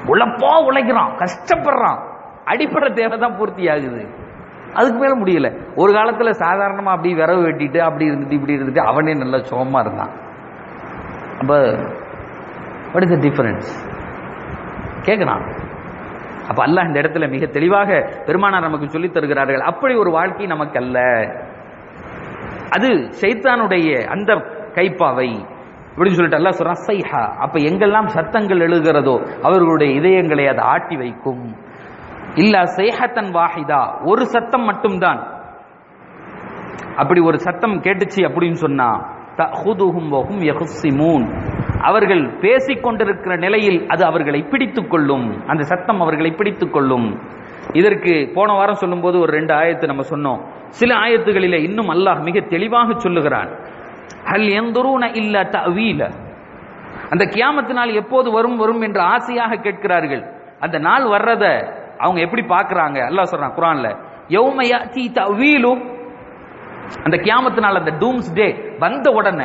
உழைப்பா உழைக்கிறான் கஷ்டப்படுறான் அடிப்படை தேவை தான் பூர்த்தி ஆகுது அதுக்கு மேல முடியல ஒரு காலத்துல சாதாரணமா அப்படி விரவு வெட்டிட்டு அப்படி இருந்துட்டு இப்படி இருந்துட்டு அவனே நல்ல சுகமா இருந்தான் அப்ப வாட் இஸ் த டிஃபரன்ஸ் கேட்கிறான் அப்ப அல்லாஹ் இந்த இடத்துல மிக தெளிவாக பெருமானார் நமக்கு சொல்லித் தருகிறார்கள் அப்படி ஒரு வாழ்க்கை நமக்கு அல்ல அது ஷைத்தானுடைய அந்த கைப்பாவை இப்படின்னு சொல்லிட்டு அல்லாஹ் சொல்றான் சைஹா அப்ப எங்கெல்லாம் சத்தங்கள் எழுகிறதோ அவர்களுடைய இதயங்களை அதை ஆட்டி வைக்கும் இல்ல சேஹத்தன் வாஹிதா ஒரு சத்தம் மட்டும்தான் அப்படி ஒரு சத்தம் கேட்டுச்சு அப்படின்னு சொன்னா தஹுதுஹும் வஹும் யஹுஸ்ஸிமூன் அவர்கள் பேசிக் கொண்டிருக்கிற நிலையில் அது அவர்களை பிடித்துக் கொள்ளும் அந்த சத்தம் அவர்களை பிடித்துக் கொள்ளும் இதற்கு போன வாரம் சொல்லும்போது ஒரு ரெண்டு ஆயத்து நம்ம சொன்னோம் சில ஆயத்துகளிலே இன்னும் அல்லாஹ் மிக தெளிவாக சொல்லுகிறான் ஹல் எந்தரூன இல்ல தவீல அந்த கியாமத்து நாள் எப்போது வரும் வரும் என்று ஆசையாக கேட்கிறார்கள் அந்த நாள் வர்றத அவங்க எப்படி பார்க்கறாங்க அல்லாஹ் சொல்றான் குரான்ல யௌம யாத்தி தவீலு அந்த கியாமத்து நாள் அந்த டூம்ஸ் டே வந்த உடனே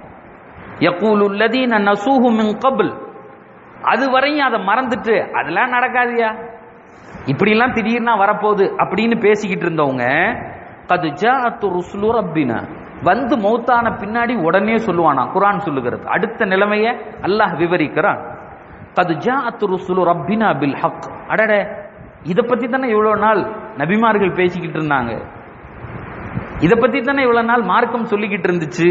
யகூலு அல்லதீன நசூஹு மின் கபில் அது வரையும் அதை மறந்துட்டு அதெல்லாம் நடக்காதியா இப்படி எல்லாம் திடீர்னா வரப்போகுது அப்படின்னு பேசிக்கிட்டு இருந்தவங்க கது ஜாஅத்து ருசுலு ரப்பினா வந்து மௌத்தான பின்னாடி உடனே சொல்லுவானா குரான் சொல்லுகிறது அடுத்த நிலைமைய அல்லாஹ் விவரிக்கிறான் கது ஜாஅத்து ருசுலு ரப்பினா பில் ஹக் அடட இத பத்தி தானே இவ்வளவு நாள் நபிமார்கள் பேசிக்கிட்டு இருந்தாங்க இத பத்தி தானே இவ்வளவு நாள் மார்க்கம் சொல்லிக்கிட்டு இருந்துச்சு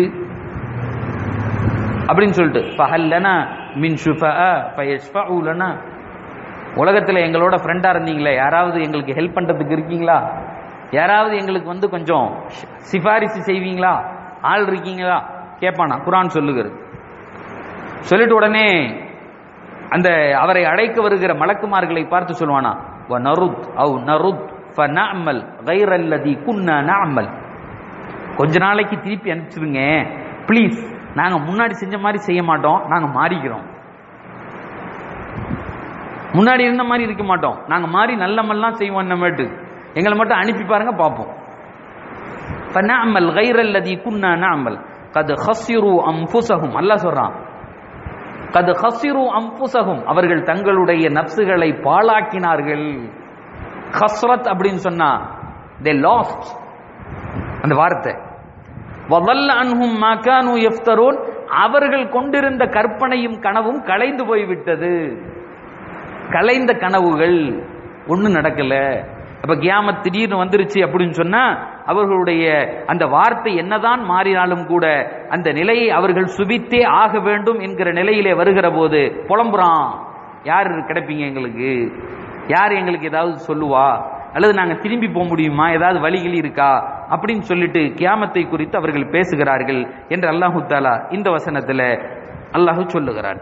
அப்படின்னு சொல்லிட்டு ஃபஹல்லனா மின் ஷுஃபா ஃபயஷ்ஃபஉ லனா உலகத்துல எங்களோட ஃப்ரெண்டா இருந்தீங்களே யாராவது எங்களுக்கு ஹெல்ப் பண்றதுக்கு இருக்கீங்களா யாராவது எங்களுக்கு வந்து கொஞ்சம் சிபாரிசு செய்வீங்களா ஆள் இருக்கீங்களா கேட்பானா குரான் சொல்லுகிறது சொல்லிட்டு உடனே அந்த அவரை அழைக்க வருகிற மலக்குமார்களை பார்த்து சொல்லுவானா வ நருத் அவ் நருத் ஃபநஅமல் கைரல்லதி குன்னா நஅமல் கொஞ்ச நாளைக்கு திருப்பி அனுப்பிச்சிருங்க ப்ளீஸ் நாங்க முன்னாடி செஞ்ச மாதிரி செய்ய மாட்டோம் நாங்க மாறிக்கிறோம் முன்னாடி இருந்த மாதிரி இருக்க மாட்டோம் நாங்க மாறி நல்ல மல்லாம் செய்வோம் நம்மட்டு எங்களை மட்டும் அனுப்பி பாருங்க பார்ப்போம் فنعمل غير الذي كنا نعمل قد خسروا انفسهم அல்லாஹ் சொல்றான் قد خسروا انفسهم அவர்கள் தங்களுடைய நப்சுகளை பாழாக்கினார்கள் ஹஸ்ரத் அப்படின்னு சொன்னா they lost அந்த வார்த்தை வதல்ல அன்ஹும் மா கானு யஃப்தரூன் அவர்கள் கொண்டிருந்த கற்பனையும் கனவும் கலைந்து போய்விட்டது கலைந்த கனவுகள் ஒண்ணும் நடக்கல அப்ப கியாமத் திடீர்னு வந்துருச்சு அப்படின்னு சொன்னா அவர்களுடைய அந்த வார்த்தை என்னதான் மாறினாலும் கூட அந்த நிலையை அவர்கள் சுபித்தே ஆக வேண்டும் என்கிற நிலையிலே வருகிற போது புலம்புறான் யார் கிடைப்பீங்க எங்களுக்கு யார் எங்களுக்கு ஏதாவது சொல்லுவா அல்லது நாங்க திரும்பி போக முடியுமா ஏதாவது வழிகள் இருக்கா அப்படின்னு சொல்லிட்டு கியாமத்தை குறித்து அவர்கள் பேசுகிறார்கள் என்று அல்லாஹு தாலா இந்த வசனத்துல அல்லாஹு சொல்லுகிறான்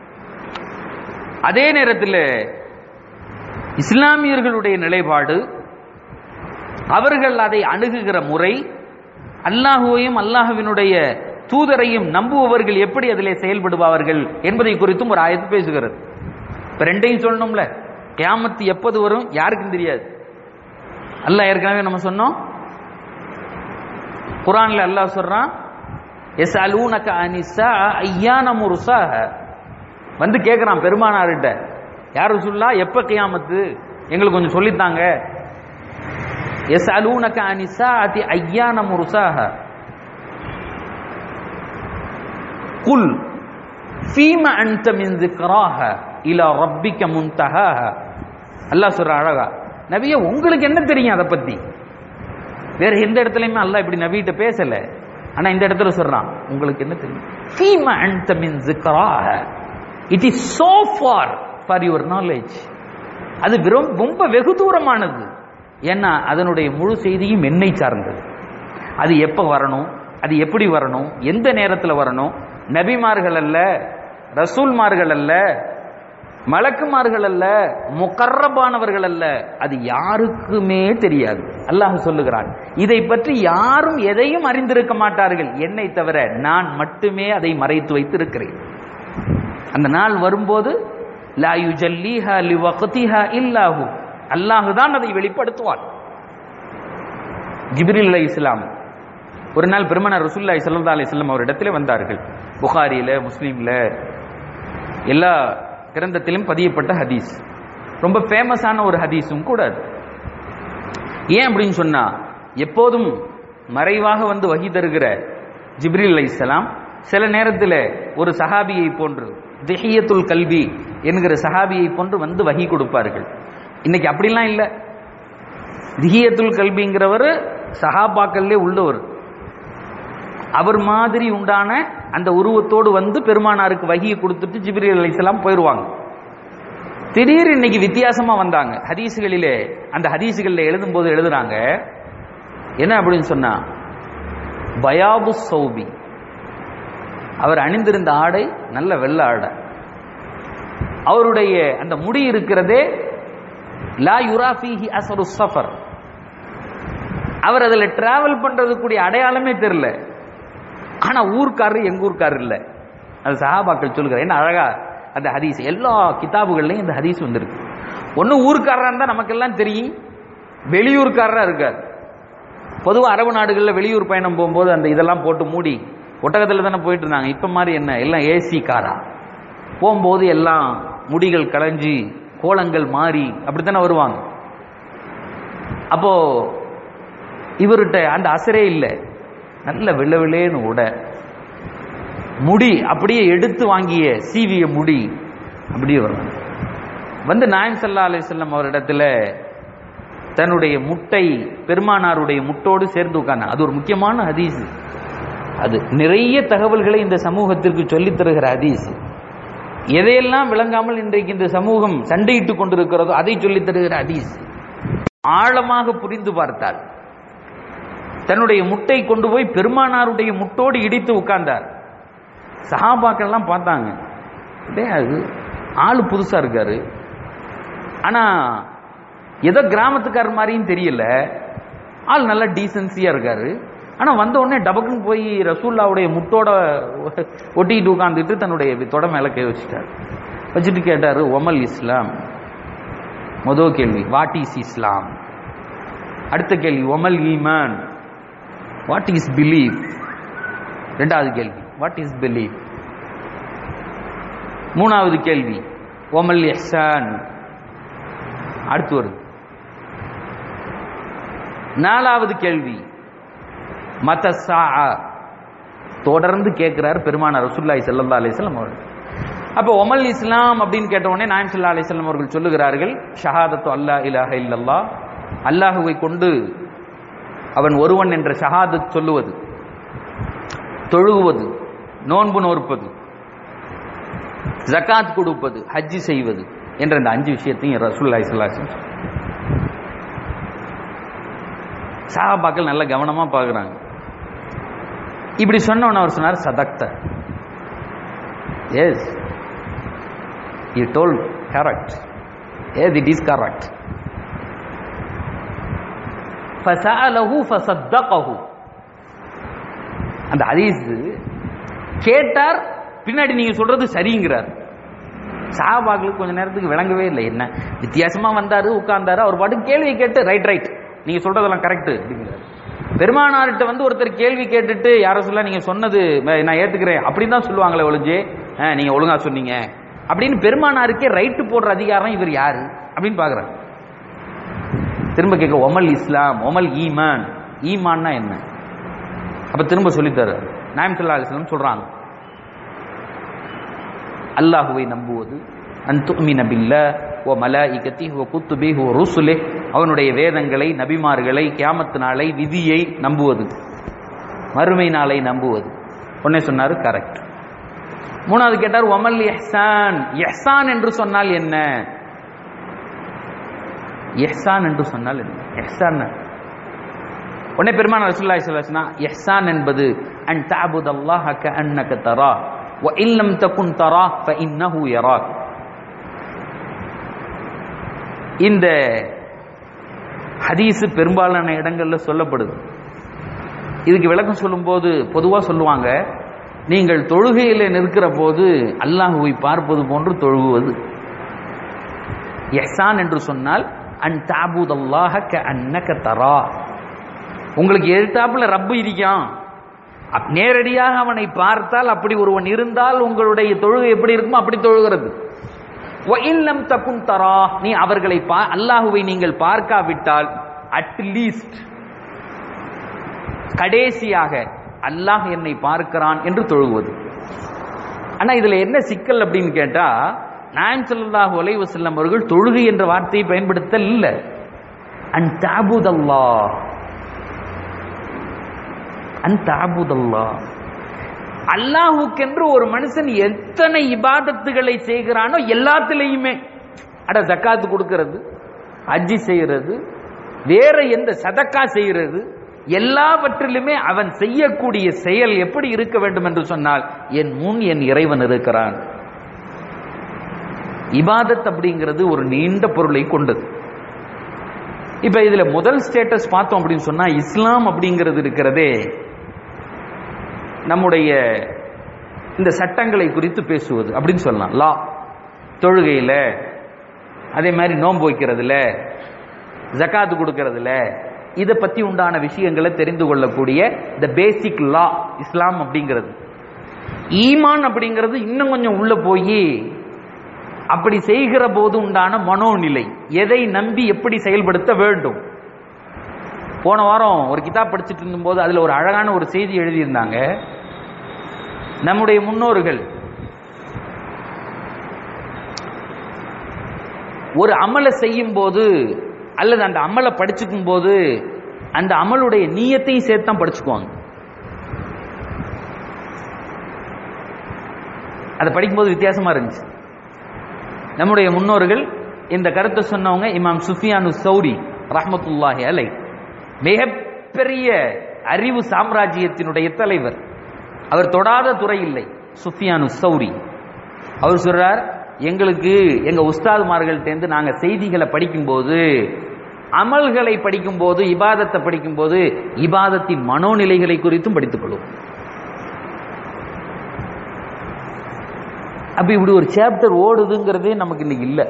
அதே நேரத்தில் இஸ்லாமியர்களுடைய நிலைப்பாடு அவர்கள் அதை அணுகுகிற முறை அல்லாஹுவையும் அல்லாஹுவினுடைய தூதரையும் நம்புபவர்கள் எப்படி அதிலே செயல்படுவார்கள் என்பதை குறித்தும் ஒரு ஆயத்து பேசுகிறது இப்ப ரெண்டையும் சொல்லணும்ல கியாமத்து எப்போது வரும் யாருக்கும் தெரியாது அல்லாஹ் ஏற்கனவே நம்ம சொன்னோம் குரான்ல அல்லாஹ் சொல்றான் எஸ் அலூனக அனிசா ஐயான முருசாக வந்து கேட்குறான் பெருமானார்கிட்ட யார் சொல்லா எப்ப கியாமத்து எங்களுக்கு கொஞ்சம் சொல்லித்தாங்க எஸ் அலூனக அனிசா அதி ஐயான முருசாக குல் ஃபீம அன்த மின் ذكراها இலா ரப்பிக்க முன்தஹாஹ அல்லாஹ் சொல்ற அழகா நபியே உங்களுக்கு என்ன தெரியும் அதை பத்தி வேற எந்த இடத்துலயுமே அல்லாஹ் இப்படி நபிகிட்ட பேசல ஆனா இந்த இடத்துல சொல்றான் உங்களுக்கு என்ன தெரியும் ஃபீம அன்த மின் ذكراها it is so for for your knowledge அது வெறும் ரொம்ப வெகு தூரமானது ஏன்னா அதனுடைய முழு செய்தியும் என்னை சார்ந்தது அது எப்போ வரணும் அது எப்படி வரணும் எந்த நேரத்தில் வரணும் நபிமார்கள் அல்ல ரசூல்மார்கள் அல்ல மலக்குமார்கள் அல்ல முகர்ரபானவர்கள் அல்ல அது யாருக்குமே தெரியாது அல்லாஹ் சொல்லுகிறான் இதை பற்றி யாரும் எதையும் அறிந்திருக்க மாட்டார்கள் என்னை தவிர நான் மட்டுமே அதை மறைத்து வைத்திருக்கிறேன் அந்த நாள் வரும்போது லா யுஜல்லிஹா லிவக்திஹா இல்லாஹு அல்லாஹ் தான் அதை வெளிப்படுத்துவான் ஜிப்ரில் அலை இஸ்லாம் ஒரு நாள் பெருமனார் ரசூல்லாய் சல்லா அலி செல்லம் அவர் இடத்துல வந்தார்கள் புகாரியில முஸ்லீம்ல எல்லா கிரந்தத்திலும் பதியப்பட்ட ஹதீஸ் ரொம்ப ஃபேமஸான ஒரு ஹதீஸும் கூட அது ஏன் அப்படின்னு சொன்னா எப்போதும் மறைவாக வந்து வகி தருகிற ஜிப்ரில் அலைஹிஸ்ஸலாம் சில நேரத்தில் ஒரு சஹாபியை போன்று திஹியத்துல் கல்வி என்கிற சஹாபியை போன்று வந்து வகி கொடுப்பார்கள் இன்னைக்கு அப்படிலாம் இல்லை திஹியத்துல் கல்விங்கிறவர் சஹாபாக்கள்லே உள்ளவர் அவர் மாதிரி உண்டான அந்த உருவத்தோடு வந்து பெருமானாருக்கு வகியை கொடுத்துட்டு ஜிப்ரீல் அலைஹிஸ்ஸலாம் போயிடுவாங்க திடீர் இன்னைக்கு வித்தியாசமா வந்தாங்க ஹதீசுகளிலே அந்த ஹதீசுகளில் எழுதும்போது எழுதுறாங்க என்ன அப்படின்னு சொன்னா பயாபு சௌபி அவர் அணிந்திருந்த ஆடை நல்ல வெள்ள ஆடை அவருடைய அந்த முடி இருக்கிறதே லா யுராஃபிஹி அசரு சஃபர் அவர் அதில் டிராவல் பண்றதுக்குரிய அடையாளமே தெரியல ஆனா ஊர்க்காரர் எங்க ஊர்க்காரர் இல்ல அது சஹாபாக்கள் சொல்லுகிறார் என்ன அழகா அந்த ஹதீஸ் எல்லா கிதாபுகள்லையும் இந்த ஹதீஸ் வந்திருக்கு ஒண்ணு ஊர்க்காரரா இருந்தா நமக்கெல்லாம் தெரியும் வெளியூர்காரரா இருக்கார் பொதுவா அரபு நாடுகளில் வெளியூர் பயணம் போகும்போது அந்த இதெல்லாம் போட்டு மூடி ஒட்டகத்தில் தானே போயிட்டு இருந்தாங்க இப்ப மாதிரி என்ன எல்லாம் ஏசி காரா போகும்போது எல்லாம் முடிகள் களைஞ்சி கோலங்கள் மாறி அப்படித்தானே வருவாங்க அப்போ இவர்கிட்ட அந்த அசரே இல்லை நல்ல வெள்ளை வெள்ளேன்னு உட முடி அப்படியே எடுத்து வாங்கிய சீவிய முடி அப்படியே வரும் வந்து நாயம் சல்லா அலிசல்லம் அவரிடத்துல தன்னுடைய முட்டை பெருமானாருடைய முட்டோடு சேர்ந்து உட்கார்ந்தாங்க அது ஒரு முக்கியமான ஹதீஸ் அது நிறைய தகவல்களை இந்த சமூகத்திற்கு சொல்லித் தருகிற ஹதீஸ் எதையெல்லாம் விளங்காமல் இன்றைக்கு இந்த சமூகம் சண்டையிட்டுக் கொண்டிருக்கிறதோ அதை சொல்லித் தருகிற ஹதீஸ் ஆழமாக புரிந்து பார்த்தால் தன்னுடைய முட்டை கொண்டு போய் பெருமானாருடைய முட்டோடு இடித்து உட்கார்ந்தார் சஹாபாக்கள் எல்லாம் பார்த்தாங்க டேய் அது ஆளு புதுசா இருக்காரு ஆனா ஏதோ கிராமத்துக்காரர் மாதிரியும் தெரியல ஆள் நல்ல டீசன்சியா இருக்காரு ஆனா வந்த உடனே டபக்குன்னு போய் ரசூல்லாவுடைய முட்டோட ஒட்டிக்கிட்டு உட்காந்துட்டு தன்னுடைய தொட மேல கை வச்சுட்டார் வச்சுட்டு கேட்டாரு ஒமல் இஸ்லாம் முதல் கேள்வி வாட் இஸ் இஸ்லாம் அடுத்த கேள்வி ஒமல் ஈமான் வாட் இஸ் பிலீவ் ரெண்டாவது கேள்வி வாட் இஸ் பிலீவ் மூணாவது கேள்வி ஒமல் எஹ்சான் அடுத்து வருது நாலாவது கேள்வி மத சா தொடர்ந்து கேட்கிறார் பெருமானார் ரசூல்லாய் சல்லா அலிஸ்லாம் அவர்கள் அப்போ ஒமல் இஸ்லாம் அப்படின்னு கேட்ட உடனே நாயம் சல்லா அலிஸ்லாம் அவர்கள் சொல்லுகிறார்கள் ஷஹாதத்து அல்லா இலாஹ இல்லல்லா அல்லாஹுவை கொண்டு அவன் ஒருவன் என்ற ஷஹாதத் சொல்லுவது தொழுகுவது நோன்பு நோற்பது ஜக்காத் கொடுப்பது ஹஜ்ஜி செய்வது என்ற இந்த அஞ்சு விஷயத்தையும் ரசூல்லாய் சல்லாஹம் சஹாபாக்கள் நல்ல கவனமா பார்க்குறாங்க இப்படி சொன்னவன அவர் சொன்னார் சதக்த yes he told correct yes it is correct ஃபசஅலஹு ஃபசத்தகஹு அந்த ஹதீஸ் கேட்டார் பின்னாடி நீங்க சொல்றது சரிங்கிறார் சஹாபாக்களுக்கு கொஞ்ச நேரத்துக்கு விளங்கவே இல்லை என்ன வித்தியாசமா வந்தாரு உட்கார்ந்தாரு அவர் பாட்டு கேள்வி கேட்டு ரைட் ரைட் நீங்க சொல்றதெல்லாம் கரெக்ட் அப்படிங்கிறார் பெருமானார்கிட்ட வந்து ஒருத்தர் கேள்வி கேட்டுட்டு யார சொல்ல நீங்க சொன்னது நான் ஏத்துக்கிறேன் அப்படின்னு தான் சொல்லுவாங்களே ஒளிஞ்சு நீங்க ஒழுங்கா சொன்னீங்க அப்படின்னு பெருமானாருக்கே ரைட்டு போடுற அதிகாரம் இவர் யாரு அப்படின்னு பாக்குறாரு திரும்ப கேட்க ஒமல் இஸ்லாம் ஒமல் ஈமான் ஈமான்னா என்ன அப்ப திரும்ப சொல்லித்தரு நாயம் சல்லா அலிஸ்லாம் சொல்றாங்க அல்லாஹுவை நம்புவது அன் துமின பில்ல ஓ மலாஇகத்தி ஓ குத்துபி ஓ ருசுலே அவனுடைய வேதங்களை நபிமார்களை கியாமத்து நாளை விதியை நம்புவது மறுமை நாளை நம்புவது உடனே சொன்னாரு கரெக்ட் மூணாவது கேட்டார் ஒமல் எஹ்சான் எஹ்சான் என்று சொன்னால் என்ன எஹ்சான் என்று சொன்னால் என்ன எஹ்சான் உடனே பெருமான ரசூல்லாய் சொல்லா எஹ்சான் என்பது அன் தாபுத் அல்லாஹ் க அன்னக தரா வ இல்லம் தகுன் தரா ஃப இன்னஹு யராக் இந்த ஹதீஸ் பெரும்பாலான இடங்கள்ல சொல்லப்படுது இதுக்கு விளக்கம் சொல்லும்போது பொதுவாக சொல்லுவாங்க நீங்கள் தொழுகையில் நிற்கிற போது அல்லாஹுவை பார்ப்பது போன்று தொழுகுவது எஹ்சான் என்று சொன்னால் அன் தாபூத் அல்லாஹ க அன்னக தரா உங்களுக்கு எதிர்த்தாப்புல ரப்பு இருக்கான் நேரடியாக அவனை பார்த்தால் அப்படி ஒருவன் இருந்தால் உங்களுடைய தொழுகை எப்படி இருக்குமோ அப்படி தொழுகிறது இல்லம் தகுன் தரா நீ அவர்களை பா அல்லாஹுவை நீங்கள் பார்க்காவிட்டால் அட்லீஸ்ட் கடைசியாக அல்லாஹ் என்னை பார்க்கிறான் என்று தொழுவது ஆனா இதுல என்ன சிக்கல் அப்படின்னு கேட்டா நாயம் ஸல்லல்லாஹு அலைஹி வஸல்லம் அவர்கள் தொழுகை என்ற வார்த்தையை பயன்படுத்தல் இல்ல அன் தாபுதல்லாஹ் அன் தாபுதல்லாஹ் அல்லாஹுக்கென்று ஒரு மனுஷன் எத்தனை இபாதத்துகளை செய்கிறானோ எல்லாத்திலையுமே அட ஜக்காத்து கொடுக்கிறது அஜி செய்யறது வேற எந்த சதக்கா செய்யறது எல்லாவற்றிலுமே அவன் செய்யக்கூடிய செயல் எப்படி இருக்க வேண்டும் என்று சொன்னால் என் முன் என் இறைவன் இருக்கிறான் இபாதத் அப்படிங்கிறது ஒரு நீண்ட பொருளை கொண்டது இப்ப இதுல முதல் ஸ்டேட்டஸ் பார்த்தோம் அப்படின்னு சொன்னா இஸ்லாம் அப்படிங்கிறது இருக்கிறதே நம்முடைய இந்த சட்டங்களை குறித்து பேசுவது அப்படின்னு சொல்லலாம் லா தொழுகையில் அதே மாதிரி நோன்பு வைக்கிறதுல ஜக்காத்து கொடுக்கறதுல இதை பத்தி உண்டான விஷயங்களை தெரிந்து கொள்ளக்கூடிய இந்த பேசிக் லா இஸ்லாம் அப்படிங்கிறது ஈமான் அப்படிங்கிறது இன்னும் கொஞ்சம் உள்ள போய் அப்படி செய்கிற போது உண்டான மனோநிலை எதை நம்பி எப்படி செயல்படுத்த வேண்டும் போன வாரம் ஒரு கிதாப் படிச்சுட்டு இருந்தபோது அதுல ஒரு அழகான ஒரு செய்தி எழுதியிருந்தாங்க நம்முடைய முன்னோர்கள் ஒரு அமலை செய்யும் போது அல்லது அந்த அமலை படிச்சுக்கும் போது அந்த அமலுடைய நீயத்தையும் சேர்த்து தான் படிச்சுக்குவாங்க அதை படிக்கும்போது வித்தியாசமா இருந்துச்சு நம்முடைய முன்னோர்கள் இந்த கருத்தை சொன்னவங்க இமாம் சுஃபியானு சௌரி ரஹமத்துல்லாஹி அலை மிகப்பெரிய அறிவு சாம்ராஜ்யத்தினுடைய தலைவர் அவர் தொடாத துறை இல்லை சுஃபியானு சௌரி அவர் சொல்றார் எங்களுக்கு எங்க உஸ்தாதுமார்கள்ட்டேருந்து நாங்க செய்திகளை படிக்கும்போது அமல்களை படிக்கும்போது இபாதத்தை படிக்கும்போது இபாதத்தின் மனோநிலைகளை குறித்தும் படித்துக் கொள்வோம் அப்ப இப்படி ஒரு சாப்டர் ஓடுதுங்கிறதே நமக்கு இன்னைக்கு இல்லை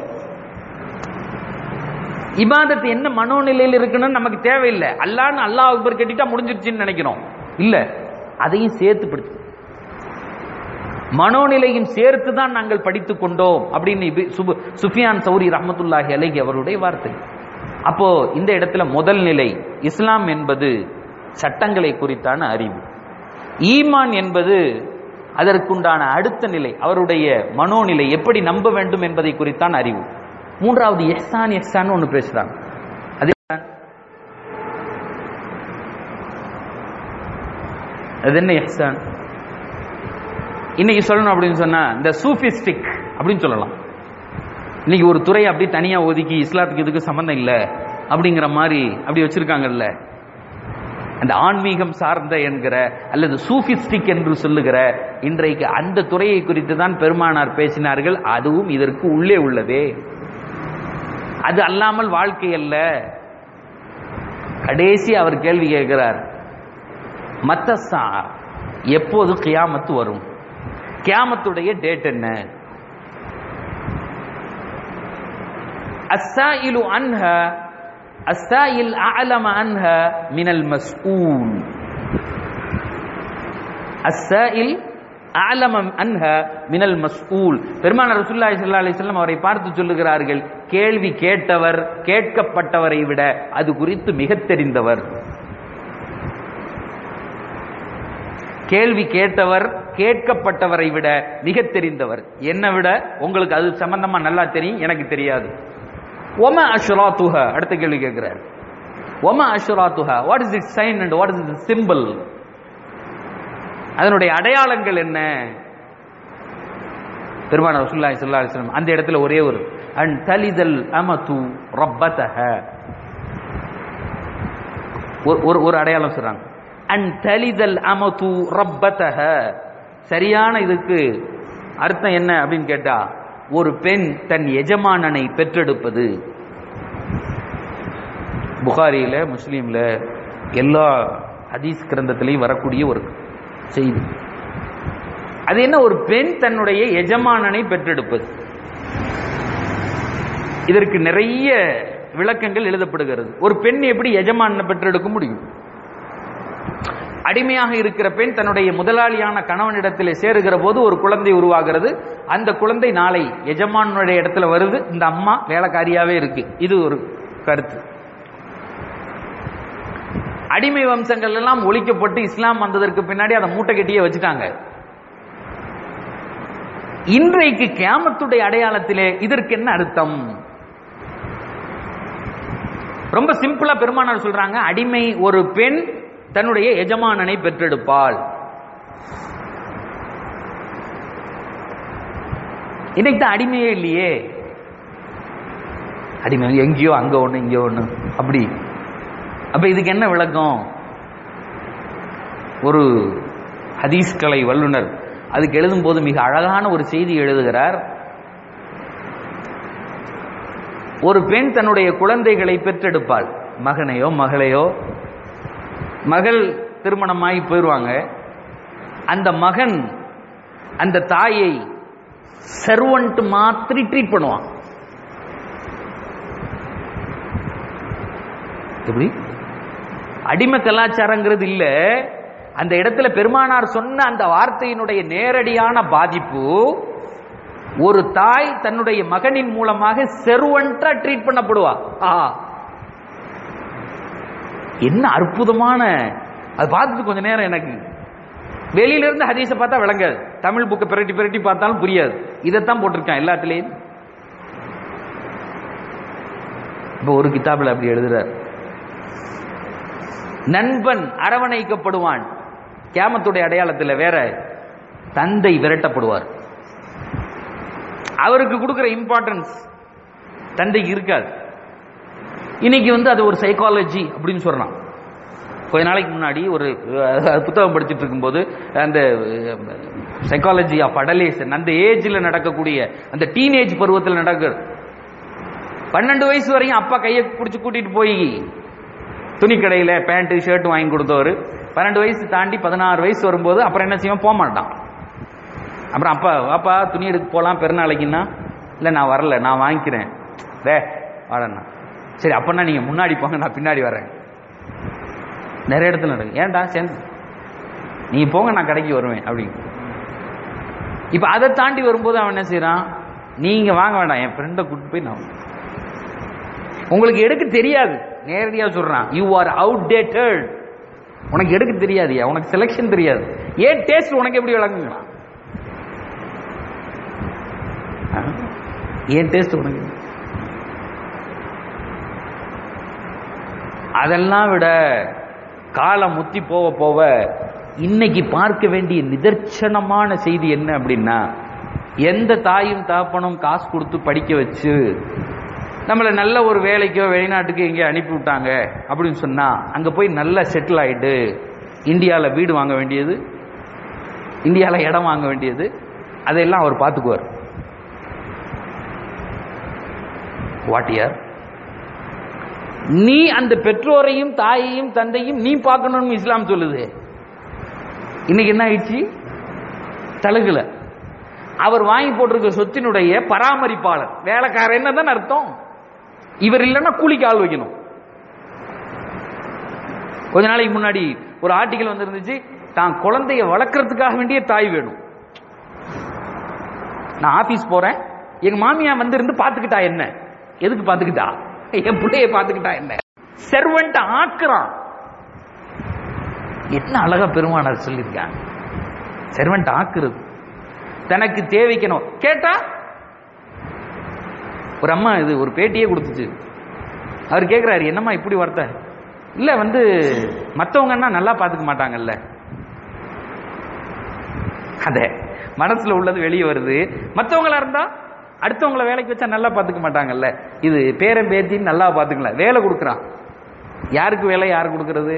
இபாதத்து என்ன மனோநிலையில் இருக்குன்னு நமக்கு தேவையில்லை அல்லான்னு அல்லாஹ் அக்பர் கட்டிட்டா முடிஞ்சிருச்சுன்னு நினைக்கிறோம் இல்ல அதையும் சேர்த்து படித்து மனோநிலையும் சேர்த்து தான் நாங்கள் படித்துக் கொண்டோம் அப்படின்னு இபி- சுபு- சுஃபியான் சௌரி ரஹமத்துல்லாஹி அலைஹி அவருடைய வார்த்தை அப்போ இந்த இடத்துல முதல் நிலை இஸ்லாம் என்பது சட்டங்களை குறித்தான அறிவு ஈமான் என்பது அதற்குண்டான அடுத்த நிலை அவருடைய மனோநிலை எப்படி நம்ப வேண்டும் என்பதை குறித்தான் அறிவு மூன்றாவது எஹ்சான் எஹ்சான் ஒன்று பேசுறாங்க அது என்ன? அது என்ன எஹ்சான் இன்னைக்கு சொல்லணும் அப்படின்னு சொன்னா இந்த சூஃபிஸ்டிக் அப்படின்னு சொல்லலாம் இன்னைக்கு ஒரு துறை அப்படி தனியா ஒதுக்கி இஸ்லாத்துக்கு இதுக்கு சம்பந்தம் இல்லை அப்படிங்கிற மாதிரி அப்படி வச்சிருக்காங்கல்ல அந்த ஆன்மீகம் சார்ந்த என்கிற அல்லது சூஃபிஸ்டிக் என்று சொல்லுகிற இன்றைக்கு அந்த துறையை குறித்து தான் பெருமானார் பேசினார்கள் அதுவும் இதற்கு உள்ளே உள்ளதே அது அல்லாமல் வாழ்க்கை அல்ல கடைசி அவர் கேள்வி கேட்கிறார் மத்தசா எப்போது கியாமத்து வரும் கியாமத்துடைய டேட் என்ன அஸ்ஸாயிலு அன்ஹா அஸ்ஸாயில் அஅலம அன்ஹா மினல் மஸ்ஊல் அஸ்ஸாயில் அஅலம அன்ஹா மினல் மஸ்ஊல் பெருமானார் ரசூலுல்லாஹி ஸல்லல்லாஹு அலைஹி வஸல்லம் அவரை பார்த்து சொல்லுகிறார்கள் கேள்வி கேட்டவர் கேட்கப்பட்டவரை விட அது குறித்து மிகத் தெரிந்தவர் கேள்வி கேட்டவர் கேட்கப்பட்டவரை விட மிக தெரிந்தவர் என்னை விட உங்களுக்கு அது சம்பந்தமா நல்லா தெரியும் எனக்கு தெரியாது ஒம அஷ்ராத்துஹ அடுத்த கேள்வி கேட்கிறார் ஒம அஷ்ராத்துஹ what is it sign and what is it simple அதனுடைய அடையாளங்கள் என்ன பெருமான ரசூலுல்லாஹி ஸல்லல்லாஹு அலைஹி வஸல்லம் அந்த இடத்துல ஒரே ஒரு அன் தலிதல் அமது ரப்பதஹ ஒரு- ஒரு ஒரு அடையாளம் சொல்றாங்க அன் தலிதல் அமது ரப்பதஹ சரியான இதுக்கு அர்த்தம் என்ன அப்படின்னு கேட்டா ஒரு பெண் தன் எஜமானனை பெற்றெடுப்பது புகாரியில முஸ்லீம்ல எல்லா ஹதீஸ் கிரந்தத்திலையும் வரக்கூடிய ஒரு செய்தி அது என்ன ஒரு பெண் தன்னுடைய எஜமானனை பெற்றெடுப்பது இதற்கு நிறைய விளக்கங்கள் எழுதப்படுகிறது ஒரு பெண் எப்படி எஜமானனை பெற்றெடுக்க முடியும் அடிமையாக இருக்கிற பெண் தன்னுடைய முதலாளியான கணவனிடத்தில் சேருகிற போது ஒரு குழந்தை உருவாகிறது அந்த குழந்தை நாளை எஜமானுடைய இடத்துல வருது இந்த அம்மா வேலைக்காரியாவே இருக்கு இது ஒரு கருத்து அடிமை வம்சங்கள் எல்லாம் ஒழிக்கப்பட்டு இஸ்லாம் வந்ததற்கு பின்னாடி அதை மூட்டை கட்டியே வச்சுட்டாங்க இன்றைக்கு கியாமத்துடைய அடையாளத்திலே இதற்கு என்ன அர்த்தம் ரொம்ப சிம்பிளா பெருமானார் சொல்றாங்க அடிமை ஒரு பெண் தன்னுடைய எஜமானனை பெற்றெடுப்பாள் இன்னைக்கு தான் அடிமையே இல்லையே அடிமை எங்கேயோ அங்க ஒண்ணு இங்க ஒண்ணு அப்படி அப்ப இதுக்கு என்ன விளக்கம் ஒரு ஹதீஸ் கலை வல்லுனர் அதுக்கு எழுதும் போது மிக அழகான ஒரு செய்தி எழுதுகிறார் ஒரு பெண் தன்னுடைய குழந்தைகளை பெற்றெடுப்பாள் மகனையோ மகளையோ மகள் திருமணமாகி போயிடுவாங்க அந்த மகன் அந்த தாயை சர்வன்ட் மாத்திரி ட்ரீட் பண்ணுவான் எப்படி அடிமை கலாச்சாரங்கிறது இல்ல அந்த இடத்துல பெருமானார் சொன்ன அந்த வார்த்தையினுடைய நேரடியான பாதிப்பு ஒரு தாய் தன்னுடைய மகனின் மூலமாக செருவன்ட்டா ட்ரீட் பண்ணப்படுவா ஆஹா என்ன அற்புதமான அது பார்த்துட்டு கொஞ்ச நேரம் எனக்கு வெளியில இருந்து ஹதீஸை பார்த்தா விளங்காது தமிழ் புக்கை பிரட்டி பிரட்டி பார்த்தாலும் புரியாது இதைத்தான் போட்டிருக்கான் எல்லாத்துலயும் இப்போ ஒரு கிதாபில் அப்படி எழுதுறார் நண்பன் அரவணைக்கப்படுவான் கேமத்துடைய அடையாளத்தில் வேற தந்தை விரட்டப்படுவார் அவருக்கு கொடுக்கிற இம்பார்ட்டன்ஸ் தந்தைக்கு இருக்காது இன்னைக்கு வந்து அது ஒரு சைக்காலஜி அப்படின்னு சொல்றான் கொஞ்ச நாளைக்கு முன்னாடி ஒரு அஹ், புத்தகம் படிச்சுட்டு இருக்கும்போது அந்த சைக்காலஜி ஆஃப் அடலேசன் அந்த ஏஜ்ல நடக்கக்கூடிய அந்த டீனேஜ் பருவத்தில் நடக்குது பன்னெண்டு வயசு வரையும் அப்பா கையை பிடிச்சி கூட்டிட்டு போய் துணி கடையில் பேண்ட் ஷர்ட் வாங்கி கொடுத்தவர் பன்னெண்டு வயசு தாண்டி பதினாறு வயசு வரும்போது அப்புறம் என்ன செய்வான் போக மாட்டான் அப்புறம் அப்பா வாப்பா துணி எடுக்க போகலாம் பெருநாளைக்குன்னா இல்லை நான் வரல நான் வாங்கிக்கிறேன் டே வாடண்ணா சரி அப்பன்னா நீங்கள் முன்னாடி போங்க நான் பின்னாடி வரேன் நிறைய இடத்துல நடக்கும் ஏன்டா சேர்ந்து நீ போங்க நான் கடைக்கு வருவேன் அப்படின்னு இப்போ அதை தாண்டி வரும்போது அவன் என்ன செய்றான் நீங்க வாங்க வேண்டாம் என் ஃப்ரெண்டை கூட்டிட்டு போய் நான் உங்களுக்கு எடுக்க தெரியாது நேரடியா சொல்றான் யூ ஆர் அவுடேட்டட் உனக்கு எடுக்க தெரியாதுயா உனக்கு செலெக்ஷன் தெரியாது ஏன் டேஸ்ட் உனக்கு எப்படி விளங்குங்களா ஆ? ஏன் டேஸ்ட் உனக்கு அதெல்லாம் விட காலம் முத்தி போக போக இன்னைக்கு பார்க்க வேண்டிய நிதர்சனமான செய்தி என்ன அப்படின்னா எந்த தாயும் தாப்பனும் காசு கொடுத்து படிக்க வச்சு நம்மளை நல்ல ஒரு வேலைக்கோ வெளிநாட்டுக்கு எங்கேயோ அனுப்பி விட்டாங்க அப்படின்னு சொன்னா அங்க போய் நல்லா செட்டில் ஆயிட்டு இந்தியாவில் வீடு வாங்க வேண்டியது இந்தியாவில் இடம் வாங்க வேண்டியது அதையெல்லாம் அவர் பார்த்துக்குவார் வாட் இயர் நீ அந்த பெற்றோரையும் தாயையும் தந்தையும் நீ பார்க்கணும்னு இஸ்லாம் சொல்லுது இன்னைக்கு என்ன ஆயிடுச்சு தழுகுல அவர் வாங்கி போட்டிருக்க சொத்தினுடைய பராமரிப்பாளர் வேலைக்காரர் என்னதான் அர்த்தம் இவர் இல்லைன்னா கூலிக்கு ஆள் வைக்கணும் கொஞ்ச நாளைக்கு முன்னாடி ஒரு ஆர்டிகல் வந்திருந்துச்சு தான் குழந்தைய வளர்க்கறதுக்காக வேண்டிய தாய் வேணும் நான் ஆபீஸ் போறேன் எங்க மாமியா வந்து இருந்து பாத்துக்கிட்டா என்ன எதுக்கு பாத்துக்கிட்டா என் பிள்ளைய பாத்துக்கிட்டா என்ன செர்வன்ட் ஆக்குறான் என்ன அழகா பெருமானார் சொல்லியிருக்காங்க செர்வன்ட் ஆக்குறது தனக்கு தேவைக்கணும் கேட்டா ஒரு அம்மா இது ஒரு பேட்டியே கொடுத்துச்சு அவர் கேட்கிறாரு என்னம்மா இப்படி வார்த்தை இல்ல வந்து மத்தவங்கன்னா நல்லா பாத்துக்க மாட்டாங்கல்ல அதே மனசுல உள்ளது வெளியே வருது மத்தவங்களா இருந்தா அடுத்தவங்கள வேலைக்கு வச்சா நல்லா பாத்துக்க மாட்டாங்கல்ல இது பேரன் பேத்தின்னு நல்லா பாத்துக்கல வேலை கொடுக்குறான் யாருக்கு வேலை யார் கொடுக்கறது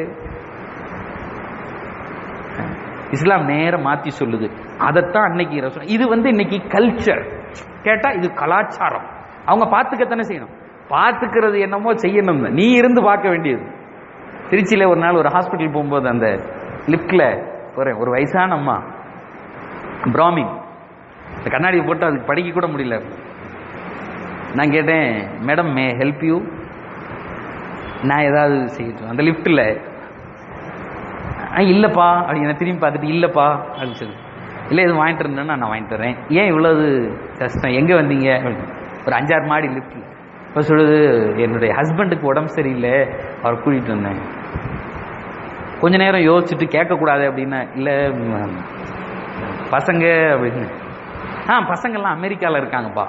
இஸ்லாம் நேரம் மாத்தி சொல்லுது அதைத்தான் அன்னைக்கு ரசூல் இது வந்து இன்னைக்கு கல்ச்சர் கேட்டா இது கலாச்சாரம் அவங்க பார்த்துக்கத்தானே செய்யணும் பார்த்துக்கிறது என்னமோ செய்யணும் நீ இருந்து பார்க்க வேண்டியது திருச்சியில ஒரு நாள் ஒரு ஹாஸ்பிட்டல் போகும்போது அந்த லிப்ட்ல ஒரு ஒரு வயசான அம்மா பிராமின் இந்த கண்ணாடியை போட்டு அதுக்கு படிக்க கூட முடியல நான் கேட்டேன் மேடம் மே ஹெல்ப் யூ நான் ஏதாவது செய்யட்டும் அந்த லிஃப்ட்டில் ஆ இல்லைப்பா அப்படின்னு திரும்பி பார்த்துட்டு இல்லைப்பா அப்படின்னு சொல்லி இல்லை இது வாங்கிட்டு இருந்தேன்னா நான் வாங்கிட்டு தரேன் ஏன் இவ்வளவு கஷ்டம் எங்கே வந்தீங்க அப்படின்னு. ஒரு அஞ்சாறு மாடி லிஃப்ட்டில் இப்போ சொல்லுது என்னுடைய ஹஸ்பண்டுக்கு உடம்பு சரியில்லை அவர் கூட்டிகிட்டு வந்தேன் கொஞ்ச நேரம் யோசிச்சுட்டு கேட்கக்கூடாது அப்படின்னா இல்லை ம், பசங்க அப்படின்னு ஆ பசங்கள்லாம் அமெரிக்காவில் இருக்காங்கப்பா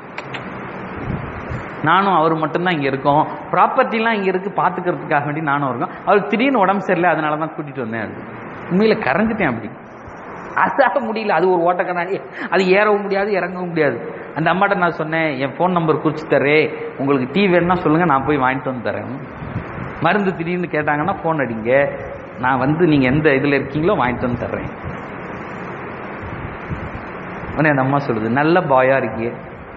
நானும் அவர் மட்டும்தான் இங்கே இருக்கோம் ப்ராப்பர்ட்டிலாம் இங்கே இருக்கு பார்த்துக்கிறதுக்காக வேண்டி நானும் இருக்கோம் அவருக்கு திடீர்னு உடம்பு சரியில்லை அதனால தான் கூட்டிகிட்டு வந்தேன் உண்மையில் கரைஞ்சிட்டேன் அப்படி அதாக முடியல அது ஒரு ஓட்ட கண்ணாடி அது ஏறவும் முடியாது இறங்கவும் முடியாது அந்த அம்மாட்ட நான் சொன்னேன் என் ஃபோன் நம்பர் குறிச்சு தரேன் உங்களுக்கு டீ வேணும்னா சொல்லுங்கள் நான் போய் வாங்கிட்டு வந்து தரேன் மருந்து திடீர்னு கேட்டாங்கன்னா ஃபோன் அடிங்க நான் வந்து நீங்கள் எந்த இதில் இருக்கீங்களோ வாங்கிட்டு வந்து தர்றேன் உடனே அந்த அம்மா சொல்லுது நல்ல பாயா இருக்கியே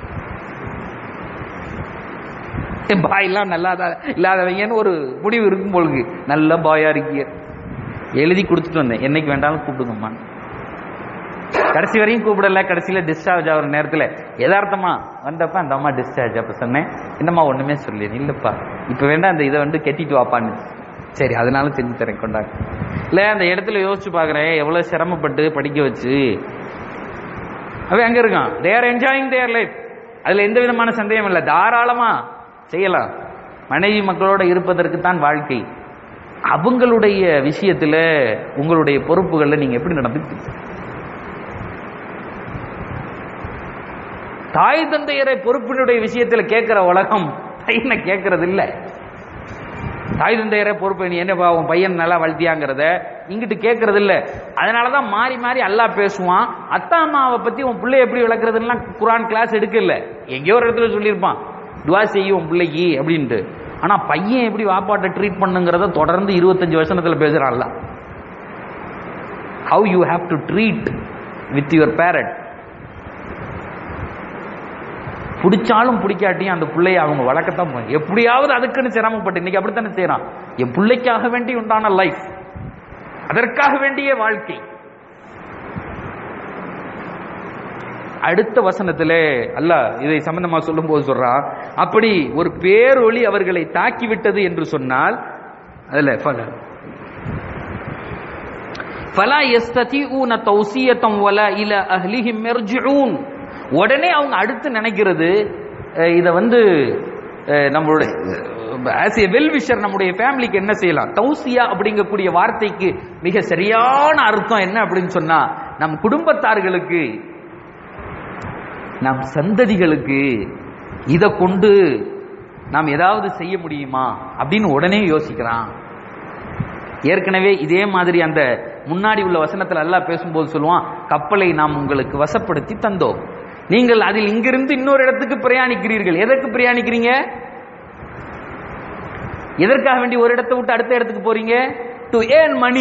என் பாயெல்லாம் நல்லா இல்லாதவங்கன்னு ஒரு முடிவு இருக்கும் பொழுது நல்ல பாயா இருக்கிய எழுதி கொடுத்துட்டு வந்தேன் என்னைக்கு வேண்டாலும் கூப்பிடுங்கம்மா கடைசி வரையும் கூப்பிடல கடைசியில் டிஸ்சார்ஜ் ஆகிற நேரத்தில் யதார்த்தமா வந்தப்ப அந்த அம்மா டிஸ்சார்ஜ் அப்போ சொன்னேன் என்னம்மா ஒன்றுமே சொல்லி இல்லைப்பா இப்போ வேண்டாம் அந்த இதை வந்து கட்டிட்டு வாப்பான்னு சரி அதனால செஞ்சு தரேன் கொண்டாங்க இல்லை அந்த இடத்துல யோசிச்சு பார்க்குறேன் எவ்வளோ சிரமப்பட்டு படிக்க வச்சு அவன் அங்கே இருக்கான் தேர் என்ஜாயிங் தேர் லைஃப் அதில் எந்த விதமான சந்தேகம் இல்லை தாராளமா செய்யலாம் மனைவி மக்களோட இருப்பதற்கு தான் வாழ்க்கை அவங்களுடைய விஷயத்துல உங்களுடைய பொறுப்புகளில் நீங்க எப்படி நடந்துக்கிறீங்க தாய் தந்தையரை பொறுப்பினுடைய விஷயத்துல கேட்கிற உலகம் பையனை கேட்கறது இல்ல தாய் தந்தையரை பொறுப்பு நீ என்னப்பா உன் பையன் நல்லா வளர்த்தியாங்கிறத இங்கிட்டு கேட்கறது இல்ல அதனாலதான் மாறி மாறி அல்லாஹ் பேசுவான் அத்தா அம்மாவை பத்தி உன் பிள்ளை எப்படி வளர்க்கறதுலாம் குரான் கிளாஸ் எடுக்கல எங்கேயோ ஒரு இடத்துல சொல்லியிருப்பான் துவா செய்யும் உன் பிள்ளைக்கு அப்படின்ட்டு ஆனா பையன் எப்படி வாப்பாட்டை ட்ரீட் பண்ணுங்கிறத தொடர்ந்து இருபத்தஞ்சு வருஷத்துல பேசுறான்ல how you have to treat with your parent பிடிச்சாலும் பிடிக்காட்டியும் அந்த பிள்ளைய அவங்க வளர்க்கத்தான் போய் எப்படியாவது அதுக்குன்னு சிரமப்பட்டு இன்னைக்கு அப்படித்தானே செய்யறான் என் பிள்ளைக்காக வேண்டி உண்டான லைஃப் அதற்காக வேண்டிய வாழ்க்கை அடுத்த வசனத்திலே அல்லாஹ் இதை சம்பந்தமா சொல்லும்போது சொல்றான் அப்படி ஒரு பேரொளி அவர்களை தாக்கி விட்டது என்று சொன்னால் அதுல ஃபல ஃபலா யஸ்ததிஊன தௌசியத்தம் வல இல அஹ்லிஹிம் யர்ஜிஊன் உடனே அவங்க அடுத்து நினைக்கிறது அஹ், இத வந்து அஹ், நம்மளுடைய ஆஸ் ஏ வெல் விஷர் நம்முடைய ஃபேமிலிக்கு என்ன செய்யலாம் தௌசியா அப்படிங்கக்கூடிய வார்த்தைக்கு மிக சரியான அர்த்தம் என்ன அப்படின்னு சொன்னா நம் குடும்பத்தார்களுக்கு நம் சந்ததிகளுக்கு இதை கொண்டு நாம் ஏதாவது செய்ய முடியுமா அப்படின்னு உடனே யோசிக்கிறான் ஏற்கனவே இதே மாதிரி அந்த முன்னாடி உள்ள வசனத்துல எல்லாம் பேசும்போது சொல்லுவான் கப்பலை நாம் உங்களுக்கு வசப்படுத்தி தந்தோம் நீங்கள் அதில் இங்கிருந்து இன்னொரு இடத்துக்கு பிரயாணிக்கிறீர்கள் எதற்கு பிரயாணிக்கிறீங்க எதற்காக வேண்டி ஒரு இடத்தை விட்டு அடுத்த இடத்துக்கு போறீங்க டு ஏர்ன் மணி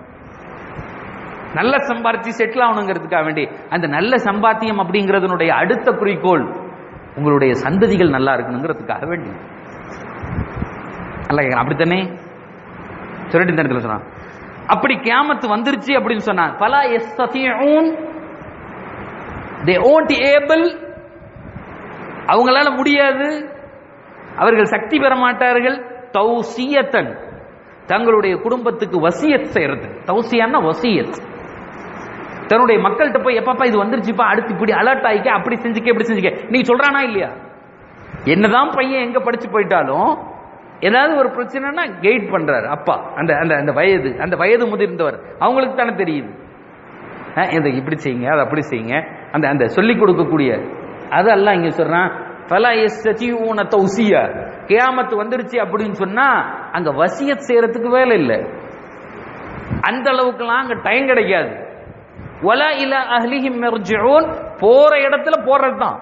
நல்ல சம்பாரிச்சு செட்டில் ஆகணுங்கிறதுக்காக வேண்டி அந்த நல்ல சம்பாத்தியம் அப்படிங்கிறதுனுடைய அடுத்த குறிக்கோள் உங்களுடைய சந்ததிகள் நல்லா இருக்கணுங்கிறதுக்காக வேண்டி நல்லா கேட்கலாம் அப்படித்தானே சொல்லிட்டு இந்த இடத்துல சொன்னான் அப்படி கியாமத்து வந்துருச்சு அப்படின்னு சொன்னான் பலா எஸ்தீன் தே ஓன்ட் ஏபிள் அவங்களால முடியாது அவர்கள் சக்தி பெற மாட்டார்கள் தௌசியத்தன் தங்களுடைய குடும்பத்துக்கு வசியத் செய்யறது தௌசியான்னா வசியத் தன்னுடைய மக்கள்கிட்ட போய் எப்பப்பா இது வந்துருச்சுப்பா அடுத்து இப்படி அலர்ட் ஆகிக்க அப்படி செஞ்சுக்க இப்படி செஞ்சுக்க நீ சொல்றானா இல்லையா என்னதான் பையன் எங்க படிச்சு போயிட்டாலும் ஏதாவது ஒரு பிரச்சனைனா கைட் பண்றாரு அப்பா அந்த அந்த அந்த வயது அந்த வயது முதிர்ந்தவர் அவங்களுக்கு தானே தெரியுது அஹ் இதை இப்படி செய்யுங்க அதை அப்படி செய்யுங்க அந்த அந்த சொல்லிக் கொடுக்கக்கூடிய அதெல்லாம் இங்க சொல்றான் ஃபலா யஸ்தீஊன தௌசியா கியாமத்து வந்துருச்சு அப்படின்னு சொன்னா அங்க வசியத் செய்யறதுக்கு வேலை இல்லை அந்த அளவுக்குலாம் அங்க டைம் கிடைக்காது வலா இல அஹ்லிஹிம் யர்ஜிஊன் போற இடத்துல போறது தான்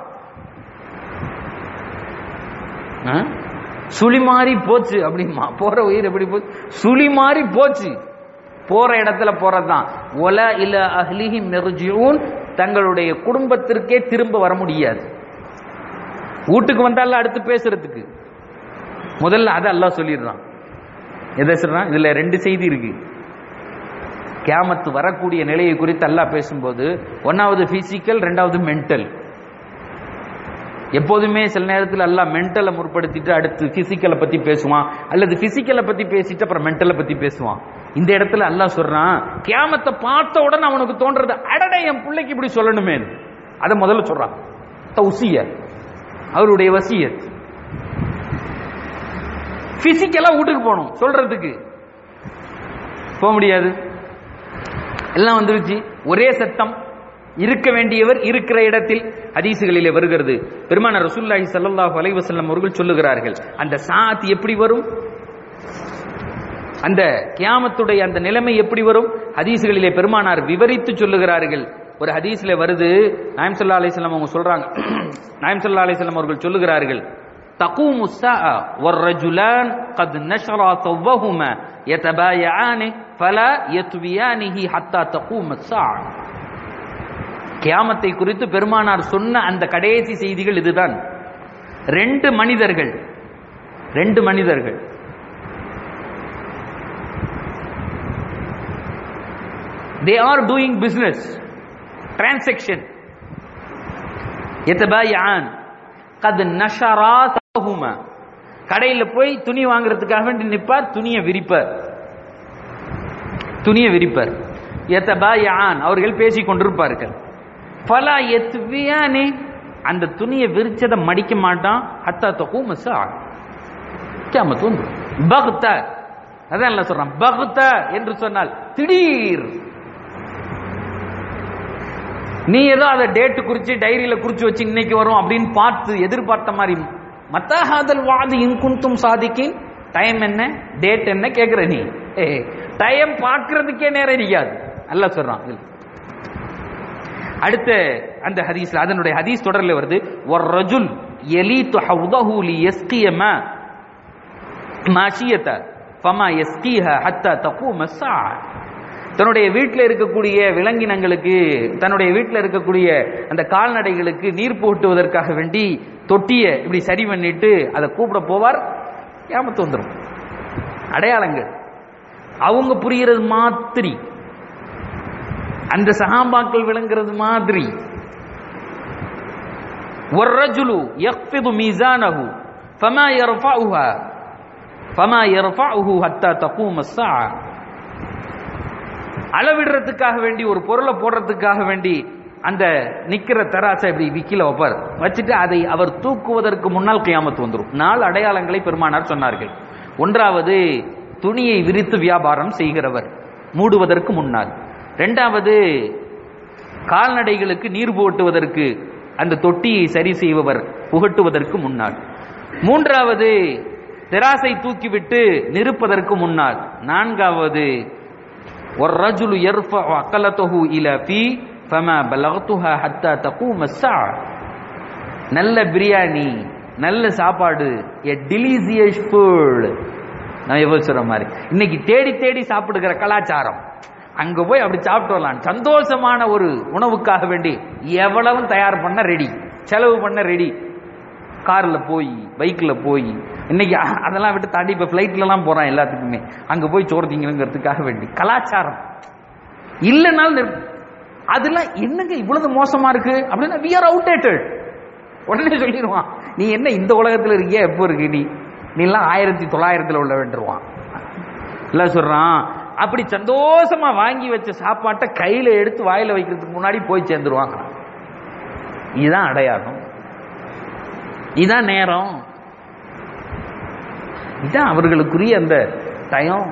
சுழி மாறி போச்சு அப்படிமா போற உயிர் எப்படி போச்சு சுழி மாறி போச்சு போற இடத்துல போறதுதான் ஒல இல அஹ்லிஹி மெர்ஜியூன் தங்களுடைய குடும்பத்திற்கே திரும்ப வர முடியாது வீட்டுக்கு வந்தால அடுத்து பேசுறதுக்கு முதல்ல அதை அல்லாஹ் சொல்லிடுறான் எதை சொல்றான் இதுல ரெண்டு செய்தி இருக்கு கியாமத்து வரக்கூடிய நிலையை குறித்து அல்லாஹ் பேசும்போது ஒன்னாவது பிசிக்கல் ரெண்டாவது மென்டல் எப்போதுமே சில நேரத்தில் எல்லாம் மென்டலை முற்படுத்திட்டு அடுத்து பிசிக்கலை பத்தி பேசுவான் அல்லது பிசிக்கலை பத்தி பேசிட்டு அப்புறம் மென்டலை பத்தி பேசுவான் இந்த இடத்துல அல்லாஹ் சொல்றான் கியாமத்தை பார்த்த உடனே அவனுக்கு தோன்றது அடடே என் பிள்ளைக்கு இப்படி சொல்லணுமே அதை முதல்ல சொல்றான் தௌசிய அவருடைய வசியத் பிசிக்கலா வீட்டுக்கு போகணும் சொல்றதுக்கு போக முடியாது எல்லாம் வந்துருச்சு ஒரே சத்தம் இருக்க வேண்டியவர் இருக்கிற இடத்தில் ஹதீசுகளிலே வருகிறது பெருமான ரசூல்லாஹி ஸல்லல்லாஹு அலைஹி வஸல்லம் அவர்கள் சொல்லுகிறார்கள் அந்த சாத் எப்படி வரும் அந்த கியாமத்துடைய அந்த நிலைமை எப்படி வரும் ஹதீசுகளிலே பெருமானார் விவரித்து சொல்லுகிறார்கள் ஒரு ஹதீஸ்ல வருது நாயம் சல்லா அலிஸ்லாம் அவங்க சொல்றாங்க நாயம் சல்லா அலிஸ்லாம் அவர்கள் சொல்லுகிறார்கள் تقوم الساعة والرجلان قد نشرا ثوبهما يتبايعان فلا يتبيانه حتى تقوم الساعة கியாமத்தை குறித்து பெருமானார் சொன்ன அந்த கடைசி செய்திகள் இதுதான் ரெண்டு மனிதர்கள் ரெண்டு மனிதர்கள் they are doing business transaction يتبايعان قد نشرا ثوبهما கடையில போய் துணி வாங்குறதுக்காக வேண்டி நிப்பார் துணியை விரிப்பார் துணியை விரிப்பார் எத்தபாயான் அவர்கள் பேசிக் கொண்டிருப்பார்கள் பலா எத்வியானே அந்த துணியை விரிச்சதை மடிக்க மாட்டான் ஹத்தா தகும் கியாமத்து பக்த அதான் இல்ல சொல்றான் பக்த என்று சொன்னால் திடீர் நீ ஏதோ அதை டேட்டு குறிச்சு டைரியில குறிச்சு வச்சு இன்னைக்கு வரும் அப்படின்னு பார்த்து எதிர்பார்த்த மாதிரி மத்தாஹாதல் வாது இன்குந்தும் சாதிக்கின் டைம் என்ன டேட் என்ன கேக்குற நீ டைம் பார்க்கறதுக்கே நேரம் இருக்காது அல்ல சொல்றான் இதுல. அடுத்த அந்த ஹதீஸ்ல அதனுடைய ஹதீஸ் தொடர்ல வருது ஒரு ரஜுல் எலீத்து ஹவுதஹு லி யஸ்கிய மா மாஷியத ஃபமா யஸ்கிஹ ஹத்தா தகூம ஸாஅ தன்னுடைய வீட்டில் இருக்கக்கூடிய விலங்கினங்களுக்கு தன்னுடைய வீட்டில் இருக்கக்கூடிய அந்த கால்நடைகளுக்கு நீர் போட்டுவதற்காக வேண்டி தொட்டியை இப்படி சரி பண்ணிட்டு அதை கூப்பிட போவார் ஏமத்து வந்துடும் அடையாளங்கள் அவங்க புரிகிறது மாதிரி அந்த சஹாபாக்கள் விளங்குறது மாதிரி والرجل يخفض ميزانه فما يرفعها فما يرفعه حتى تقوم الساعه அளவிடுறதுக்காக வேண்டி ஒரு பொருளை போடுறதுக்காக வேண்டி அந்த நிக்கிற தராசை இப்படி விக்கில வைப்பார் வச்சுட்டு அதை அவர் தூக்குவதற்கு முன்னால் கியாமத்து வந்துடும் நாலு அடையாளங்களை பெருமானார் சொன்னார்கள் ஒன்றாவது துணியை விரித்து வியாபாரம் செய்கிறவர் மூடுவதற்கு முன்னால் இரண்டாவது கால்நடைகளுக்கு நீர் போட்டுவதற்கு அந்த தொட்டியை சரி செய்பவர் புகட்டுவதற்கு முன்னால் மூன்றாவது திராசை தூக்கிவிட்டு நிறுப்பதற்கு முன்னால் நான்காவது والرجل يرفع عقلته إلى في فما بلغتها حتى تقوم الساعة நல்ல பிரியாணி நல்ல சாப்பாடு எ டிலிசியஸ் ஃபுட் நான் எவ்வளவு சொல்ற மாதிரி இன்னைக்கு தேடி தேடி சாப்பிடுகிற கலாச்சாரம் அங்க போய் அப்படி சாப்பிட்டு வரலாம் சந்தோஷமான ஒரு உணவுக்காக வேண்டி எவ்வளவும் தயார் பண்ண ரெடி செலவு பண்ண ரெடி கார்ல போய் பைக்ல போய் இன்னைக்கு அ- அதெல்லாம் விட்டு தாண்டி இப்ப ஃபிளைட்லலாம் போறான் எல்லாத்துக்குமே அங்க போய் சோறு திங்கணுங்கிறதுக்காக வேண்டி கலாச்சாரம் இல்லைனாலும் நிறு- அதெல்லாம் என்னங்க இவ்வளவு மோசமா இருக்கு அப்படின்னா we are outdated உடனே சொல்லிடுவான் நீ என்ன இந்த உலகத்துல இருக்கியா எப்போ இருக்கு நீ நீ எல்லாம் ஆயிரத்தி தொள்ளாயிரத்துல உள்ள வேண்டுருவான் இல்ல சொல்றான் அப்படி சந்தோஷமா வாங்கி வச்ச சாப்பாட்டை கையில எடுத்து வாயில வைக்கிறதுக்கு முன்னாடி போய் சேர்ந்துருவாங்க இதுதான் அடையாளம் இதான் நேரம் இதான் அவர்களுக்குரிய அந்த டயம்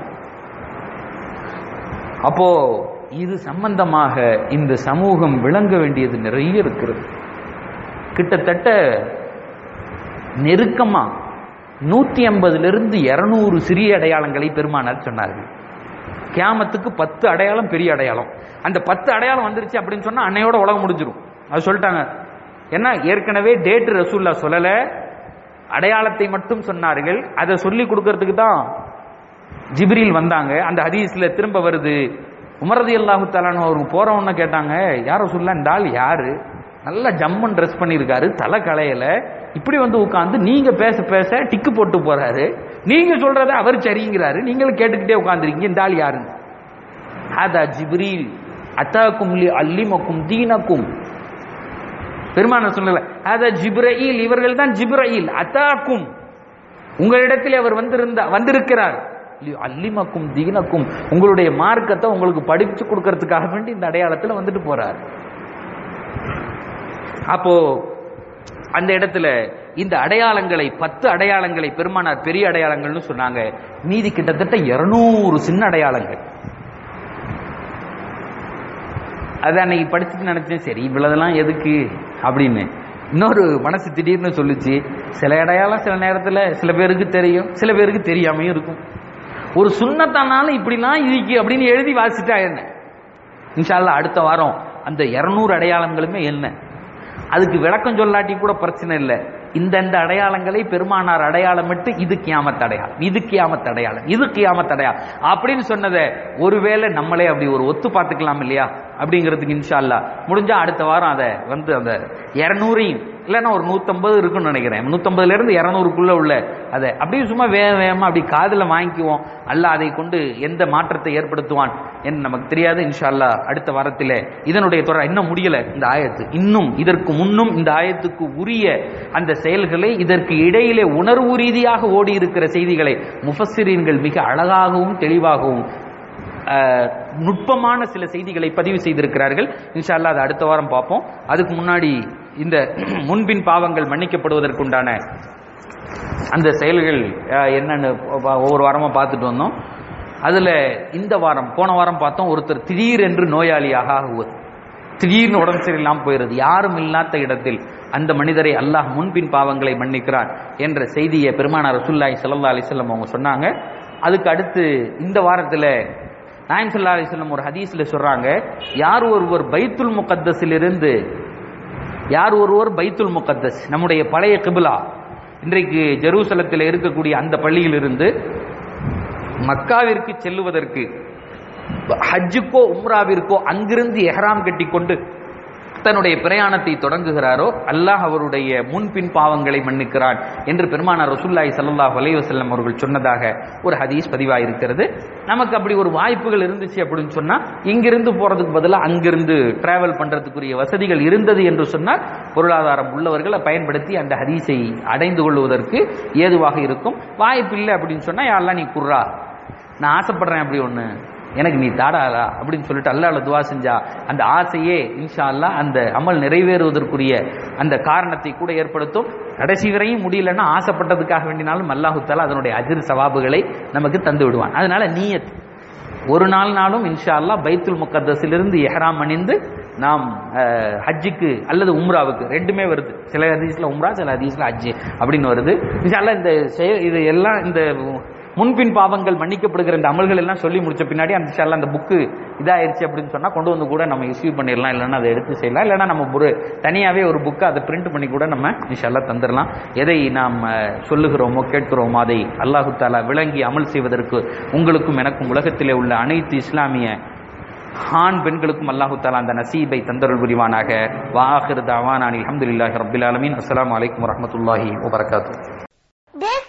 அப்போ இது சம்பந்தமாக இந்த சமூகம் விளங்க வேண்டியது நிறைய இருக்கிறது கிட்டத்தட்ட நெருக்கமா நூத்தி ஐம்பதுல இருந்து இருநூறு சிறிய அடையாளங்களை பெருமானார் சொன்னார்கள் கியாமத்துக்கு பத்து அடையாளம் பெரிய அடையாளம் அந்த பத்து அடையாளம் வந்துருச்சு அப்படின்னு சொன்னா அன்னையோட உலகம் முடிஞ்சிரும் அது சொல்லிட்டாங்க ஏன்னா ஏற்கனவே டேட் ரசூல்லா சொல்லல அடையாளத்தை மட்டும் சொன்னார்கள் அதை சொல்லி கொடுக்கறதுக்கு தான் ஜிப்ரீல் வந்தாங்க அந்த ஹதீஸ்ல திரும்ப வருது உமரதி அல்லாஹு தாலான்னு அவருக்கு போறவன்னு கேட்டாங்க யாரோ சொல்ல இந்த ஆள் யாரு நல்லா ஜம்மன் ட்ரெஸ் பண்ணியிருக்காரு தலை களையல இப்படி வந்து உட்காந்து நீங்க பேச பேச டிக்கு போட்டு போறாரு நீங்க சொல்றத அவர் சரிங்கிறாரு நீங்களும் கேட்டுக்கிட்டே உட்காந்துருக்கீங்க இந்த ஆள் யாருன்னு ஹாதா ஜிப்ரீல் அத்தாக்கும் லி அல்லிமக்கும் தீனக்கும் பெருமான சொல்லல ஹாதா ஜிப்ரீல் இவர்கள் தான் ஜிப்ரீல் அத்தாக்கும் உங்களிடத்தில் அவர் வந்திருந்த வந்திருக்கிறார் அல்லிமக்கும் தீனக்கும் உங்களுடைய மார்க்கத்தை உங்களுக்கு படிச்சு கொடுக்கறதுக்காக வேண்டி இந்த அடையாளத்துல வந்துட்டு போறார் அப்போ அந்த இடத்துல இந்த அடையாளங்களை பத்து அடையாளங்களை பெருமானார் பெரிய அடையாளங்கள்னு சொன்னாங்க மீதி கிட்டத்தட்ட இருநூறு சின்ன அடையாளங்கள் அது அன்னைக்கு படிச்சுட்டு நினைச்சேன் சரி இவ்வளவுதெல்லாம் எதுக்கு அப்படின்னு இன்னொரு மனசு திடீர்னு சொல்லுச்சு சில அடையாளம் சில நேரத்துல சில பேருக்கு தெரியும் சில பேருக்கு தெரியாமையும் இருக்கும் ஒரு சுண்ணத்தானாலும் இப்படிலாம் இருக்கு அப்படின்னு எழுதி வாசிட்டா என்ன இன்ஷால்லா அடுத்த வாரம் அந்த இருநூறு அடையாளங்களுமே என்ன அதுக்கு விளக்கம் சொல்லாட்டி கூட பிரச்சனை இல்லை இந்தந்த அடையாளங்களை பெருமானார் அடையாளமிட்டு இது கியாமத் அடையாளம் இது கியாமத் அடையாளம் இது கியாமத் அடையாளம் அப்படின்னு சொன்னதை ஒருவேளை நம்மளே அப்படி ஒரு ஒத்து பார்த்துக்கலாம் இல்லையா அப்படிங்கிறதுக்கு இன்ஷா அல்லா முடிஞ்சா அடுத்த வாரம் அதை வந்து அந்த இரநூறையும் இல்லைன்னா ஒரு நூற்றம்பது இருக்குன்னு நினைக்கிறேன் நூற்றம்பதுல இருந்து இரநூறுக்குள்ள உள்ள அதை அப்படியே சும்மா வேக வேகமா அப்படி காதில் வாங்கிக்குவோம் அல்ல அதை கொண்டு எந்த மாற்றத்தை ஏற்படுத்துவான் என்று நமக்கு தெரியாது இன்ஷா அல்லா அடுத்த வாரத்தில் இதனுடைய தொடர் இன்னும் முடியல இந்த ஆயத்து இன்னும் இதற்கு முன்னும் இந்த ஆயத்துக்கு உரிய அந்த செயல்களை இதற்கு இடையிலே உணர்வு ரீதியாக ஓடி இருக்கிற செய்திகளை முஃபஸ்ஸிரீன்கள் மிக அழகாகவும் தெளிவாகவும் அஹ், நுட்பமான சில செய்திகளை பதிவு செய்திருக்கிறார்கள் இன்ஷா அல்லாஹ் அதை அடுத்த வாரம் பார்ப்போம் அதுக்கு முன்னாடி இந்த முன்பின் பாவங்கள் மன்னிக்கப்படுவதற்குண்டான அந்த செயல்கள் அஹ், என்னன்னு ஒ- ஒவ்வொரு வாரமா பார்த்துட்டு வந்தோம் அதுல இந்த வாரம் போன வாரம் பார்த்தோம் ஒருத்தர் திடீரென்று நோயாளியாக ஆகுவது திடீர்னு உடம்பு சரியில்லாம போயிருது யாரும் இல்லாத இடத்தில் அந்த மனிதரை அல்லாஹ் முன்பின் பாவங்களை மன்னிக்கிறான் என்ற செய்தியை பெருமானார் ரசூல்லாய் ஸல்லல்லாஹு அலைஹி வஸல்லம் அவங்க சொன்னாங்க அதுக்கு அடுத்து இந்த வாரத்துல நாயம் ஸல்லல்லாஹு அலைஹி வஸல்லம் ஒரு ஹதீஸ்ல சொல்றாங்க யார் ஒருவர் பைத்துல் முகத்தஸிலிருந்து யார் ஒருவர் பைத்துல் முகத்தஸ் நம்முடைய பழைய கிபிலா இன்றைக்கு ஜெருசலத்தில் இருக்கக்கூடிய அந்த பள்ளியிலிருந்து மக்காவிற்கு செல்லுவதற்கு ஹஜ்ஜுக்கோ உம்ராவிற்கோ அங்கிருந்து எஹ்ராம் கட்டிக்கொண்டு தன்னுடைய பிரயாணத்தை தொடங்குகிறாரோ அல்லாஹ் அவருடைய முன்பின் பாவங்களை மன்னிக்கிறான் என்று பெருமானார் ரசூல்லாய் ஸல்லல்லாஹு அலைஹி வஸல்லம் அவர்கள் சொன்னதாக ஒரு ஹதீஸ் பதிவாயிருக்கிறது நமக்கு அப்படி ஒரு வாய்ப்புகள் இருந்துச்சு அப்படின்னு சொன்னா இங்கிருந்து போறதுக்கு பதிலாக அங்கிருந்து டிராவல் பண்றதுக்குரிய வசதிகள் இருந்தது என்று சொன்னால் பொருளாதாரம் உள்ளவர்களை பயன்படுத்தி அந்த ஹதீஸை அடைந்து கொள்வதற்கு ஏதுவாக இருக்கும் வாய்ப்பு இல்லை அப்படின்னு சொன்னா யாரெல்லாம் நீ குர்ரா நான் ஆசைப்படுறேன் அப்படி ஒண்ணு எனக்கு நீ தாடாதா அப்படின்னு சொல்லிட்டு அல்லாஹ்ல துவா செஞ்சா அந்த ஆசையே இன்ஷா அல்லாஹ் அந்த அமல் நிறைவேறுவதற்குரிய அந்த காரணத்தை கூட ஏற்படுத்தும் கடைசி வரையும் முடியலன்னா ஆசைப்பட்டதுக்காக வேண்டினாலும் அல்லாஹு தாலா அதனுடைய அஜிர் சவாபுகளை நமக்கு தந்து விடுவான் அதனால நீயத் ஒரு நாள் நாளும் இன்ஷா அல்லாஹ் பைத்துல் முகத்தஸிலிருந்து எஹ்ராம் அணிந்து நாம் அஹ், ஹஜ்ஜுக்கு அல்லது உம்ராவுக்கு ரெண்டுமே வருது சில ஹதீஸ்ல உம்ரா சில ஹதீஸ்ல ஹஜ்ஜு அப்படின்னு வருது இன்ஷா அல்லாஹ் இந்த செயல் இது எல்லாம் இந்த முன்பின் பாவங்கள் மன்னிக்கப்படுகிற இந்த அமல்கள் எல்லாம் சொல்லி முடிச்ச பின்னாடி அந்த இன்ஷா அல்லாஹ் அந்த புக்கு இதாயிருச்சு அப்படின்னு சொன்னா கொண்டு வந்து கூட நம்ம இஷ்யூ பண்ணிடலாம் இல்லைன்னா அதை எடுத்து செய்யலாம் இல்லைன்னா நம்ம ஒரு தனியாவே ஒரு புக்கை அதை பிரிண்ட் பண்ணி கூட நம்ம இன்ஷா அல்லாஹ் தந்துடலாம் எதை நாம் அஹ், சொல்லுகிறோமோ கேட்கிறோமோ அதை அல்லாஹு தாலா விளங்கி அமல் செய்வதற்கு உங்களுக்கும் எனக்கும் உலகத்திலே உள்ள அனைத்து இஸ்லாமிய ஆண் பெண்களுக்கும் அல்லாஹு தாலா அந்த நசீபை தந்தருள் புரிவானாக வாஹிர் தாவானான் அல்ஹம்துலில்லாஹி ரப்பில் ஆலமீன் அஸ்ஸலாமு அலைக்கும் வரஹ்மத்துல்லாஹி வபரகாத்துஹு This